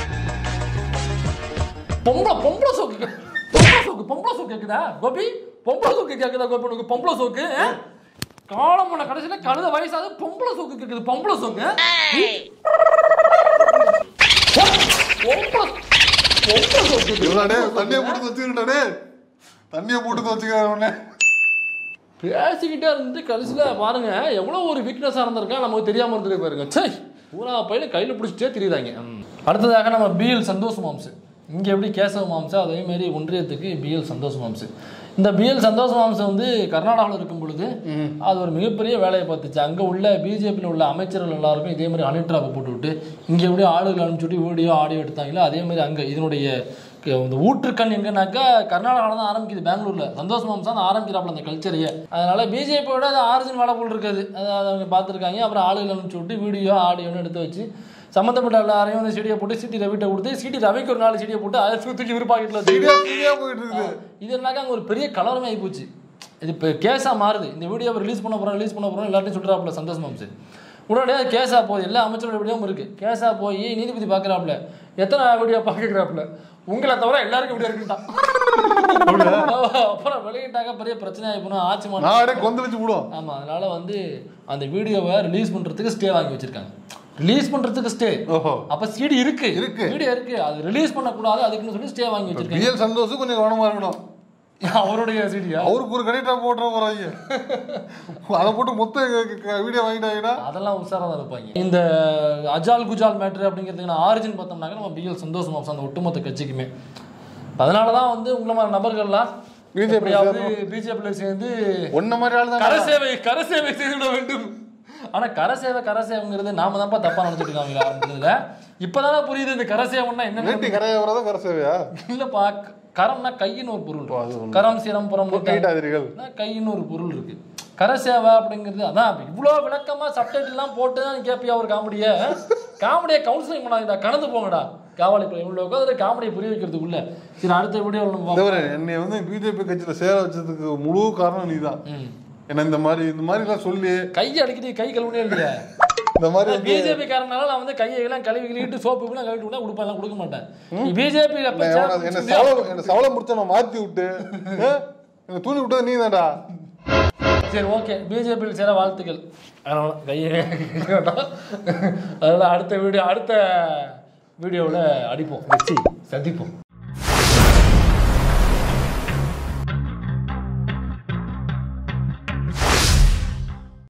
[SPEAKER 2] பொம்பளை பொம்பளை சோக்கு கே- பொம்பளை சோக்கு பொம்பளை சோக்கு கேக்குதா கோபி பொம்பளை சோக்கு கேக்குதா கோபி உனக்கு பொம்பளை சோக்கு ஆ? காலம் பண்ண கடைசியில கழுத வயசாவது பொம்பளை சோக்கு கேக்குது பொம்பளை சோக்கு பொம்பளை பொம்பளை சோக்கு கேக்குது.
[SPEAKER 1] இவனாடே தண்ணியை போட்டு வச்சுக்கிட்டாடே தண்ணியை போட்டு வச்சுக்கிறவனே
[SPEAKER 2] பேசிக்கிட்டே இருந்து கடைசியில் பாருங்க எவ்வளோ ஒரு வீக்னஸாக இருந்திருக்கா நமக்கு தெரியாமல் இருந்திருக்கு பாருங்க சே பூரா பையில கையில் பிடிச்சிட்டே தெரியுதாங்க அடுத்ததாக நம்ம பிஎல் சந்தோஷ் மாம்சு இங்கே எப்படி கேசவ மாம்சு அதே மாதிரி ஒன்றியத்துக்கு பிஎல் சந்தோஷ் மாம்சு இந்த பிஎல் சந்தோஷ் மாம்சு வந்து கர்நாடகாவில் இருக்கும் பொழுது அது ஒரு மிகப்பெரிய வேலையை பார்த்துச்சு அங்கே உள்ள பிஜேபியில் உள்ள அமைச்சர்கள் எல்லாருக்கும் இதே மாதிரி அனிட்ராவை போட்டு விட்டு இங்கே எப்படி ஆளுகள் அனுப்பிச்சுட்டு வீடியோ ஆடியோ எடுத்தாங்களோ அதே மாதிரி அங்கே இதனுடைய க- இந்த ஊற்றுக்கண் எங்கன்னாக்கா கர்நாடகாவில் தான் ஆரம்பிக்குது பெங்களூர்ல சந்தோஷ் மாம்சா தான் ஆரம்பிக்கிறாப்புல அந்த கல்ச்சரையே அதனால பிஜேபியோட அது ஆரிஜின் வேலை போல் இருக்காது அது அதை அவங்க பார்த்துருக்காங்க அப்புறம் ஆளுகள் அனுப்பிச்சு விட்டு வீடியோ ஆடியோன்னு எடுத்து வச்சு சம்மந்தப்பட்ட எல்லாரையும் வந்து சீடியை போட்டு சிடி ரவிட்ட கொடுத்து சிடி ரவிக்கு ஒரு நாலு சீடியை போட்டு அதை தூக்கி ஒரு பாக்கெட்டில் வச்சு
[SPEAKER 1] சரியா சரியா போயிட்டு இருக்குது
[SPEAKER 2] இது என்னக்கா அங்கே ஒரு பெரிய கலவரமே ஆகி போச்சு இது இப்போ கேஸாக மாறுது இந்த வீடியோவை ரிலீஸ் பண்ண போகிறோம் ரிலீஸ் பண்ண போகிறோம் எல்லாத்தையும் சொல்கிறாப்புல சந்தோஷ் மாம்சு உடனடியாக அது கேஸாக போகுது எல்லா அமைச்சரோட வீடியோவும் இருக்குது கேஸாக போய் நீதிபதி பார்க்குறாப்புல எத்தனை வீடியோ பார்க்குறாப்புல உங்களை தவிர எல்லாருக்கும் வீடியோ இருக்குட்டான் அப்புறம் வெளியிட்டாக்க பெரிய பிரச்சனை ஆகி போனால் ஆட்சி மாற்றம்
[SPEAKER 1] நான் அப்படியே கொந்தளிச்சு விடுவோம்
[SPEAKER 2] ஆமாம் அதனால வந்து அந்த வீடியோவை ரிலீஸ் பண்ணுறதுக்கு ஸ்டே வாங்கி வச்சிருக்காங்க ரிலீஸ் பண்ணுறதுக்கு ஸ்டே
[SPEAKER 1] ஓஹோ
[SPEAKER 2] அப்போ சிடி இருக்கு
[SPEAKER 1] இருக்கு.
[SPEAKER 2] வீடியோ இருக்கு அது ரிலீஸ் பண்ணக்கூடாது அதுக்குன்னு சொல்லி ஸ்டே வாங்கி வச்சிருக்காங்க
[SPEAKER 1] பிஎல் சந்தோஷம் கொஞ்சம் கவனமா இருக்கணும்
[SPEAKER 2] அவருடைய சீடியா
[SPEAKER 1] அவருக்கு ஒரு கரெக்டா போட்டுற போறாங்க அதை போட்டு மொத்த வீடியோ வாங்கிட்டாங்கன்னா
[SPEAKER 2] அதெல்லாம் உஷாரா தான் இருப்பாங்க இந்த அஜால் குஜால் மேட்ரு அப்படிங்கிறதுக்கு ஆரிஜின் பார்த்தோம்னாக்க நம்ம பிஎல் சந்தோஷ் மாப்ஸ் அந்த ஒட்டுமொத்த கட்சிக்குமே அதனால தான் வந்து உங்களை மாதிரி நபர்கள்லாம்
[SPEAKER 1] BJP
[SPEAKER 2] எப்படியாவது பிஜேபியில் சேர்ந்து
[SPEAKER 1] ஒன்ன மாதிரி ஆள் தான்
[SPEAKER 2] கரசேவை கரசேவை செய்துவிட வேண்டும் ஆனா கரசேவை கரசேவைங்கிறது நாம தான்ப்பா தப்பா நினைச்சிட்டு இருக்காங்க ஆரம்பத்துல இப்பதானே புரியுது இந்த கரசேவன்னா என்னன்னு
[SPEAKER 1] வேட்டி கரையை வரதான் கரை சேவையா
[SPEAKER 2] இல்லப்பா க- கரம்னா கையின்னு ஒரு பொருள் கரம் சிரம் புறம்
[SPEAKER 1] கைட்டாதிரிகள்
[SPEAKER 2] கையின்னு ஒரு பொருள் இருக்கு கரசேவை அப்படிங்கிறது அதான் இப்ப இவ்வளோ விளக்கமா சப்டைட்டில் எல்லாம் போட்டு தான் நீ கேட்பியா ஒரு காமெடியை காமெடியை கவுன்சிலிங் பண்ணாதீங்கடா கடந்து போங்கடா காவலை இவ்வளோ உட்காந்து காமெடியை புரிய வைக்கிறதுக்குள்ள சரி அடுத்த வீடியோ நம்ம பார்ப்போம்.
[SPEAKER 1] தவிர என்னை வந்து பிஜேபி கட்சியில சேர வச்சதுக்கு முழு காரணம் நீதான்
[SPEAKER 2] ம்.
[SPEAKER 1] என்ன இந்த மாதிரி இந்த மாதிரி எல்லாம் சொல்லி
[SPEAKER 2] கையை அடிக்கடி கை கழுவுனே இல்லையா
[SPEAKER 1] இந்த மாதிரி வந்து
[SPEAKER 2] பிஜேபி காரனால நான் வந்து கையை எல்லாம் கழுவி கழுவிட்டு சோப்பு எல்லாம் கழுவிட்டு விட்டா கொடுப்பேன் எல்லாம் கொடுக்க மாட்டேன் பிஜேபி
[SPEAKER 1] என்ன எவனாவது என்ன சவளம் என்ன சவளம் முடிச்ச நான் மாத்தி விட்டு ஏ? என்ன தூண்டி விட்டது நீ தான்டா
[SPEAKER 2] சரி ஓகே பிஜேபியில் சேர வாழ்த்துக்கள் அதனால கையை வேண்டாம் அதனால அடுத்த வீடியோ அடுத்த வீடியோவில் அடிப்போம் வச்சு சந்திப்போம்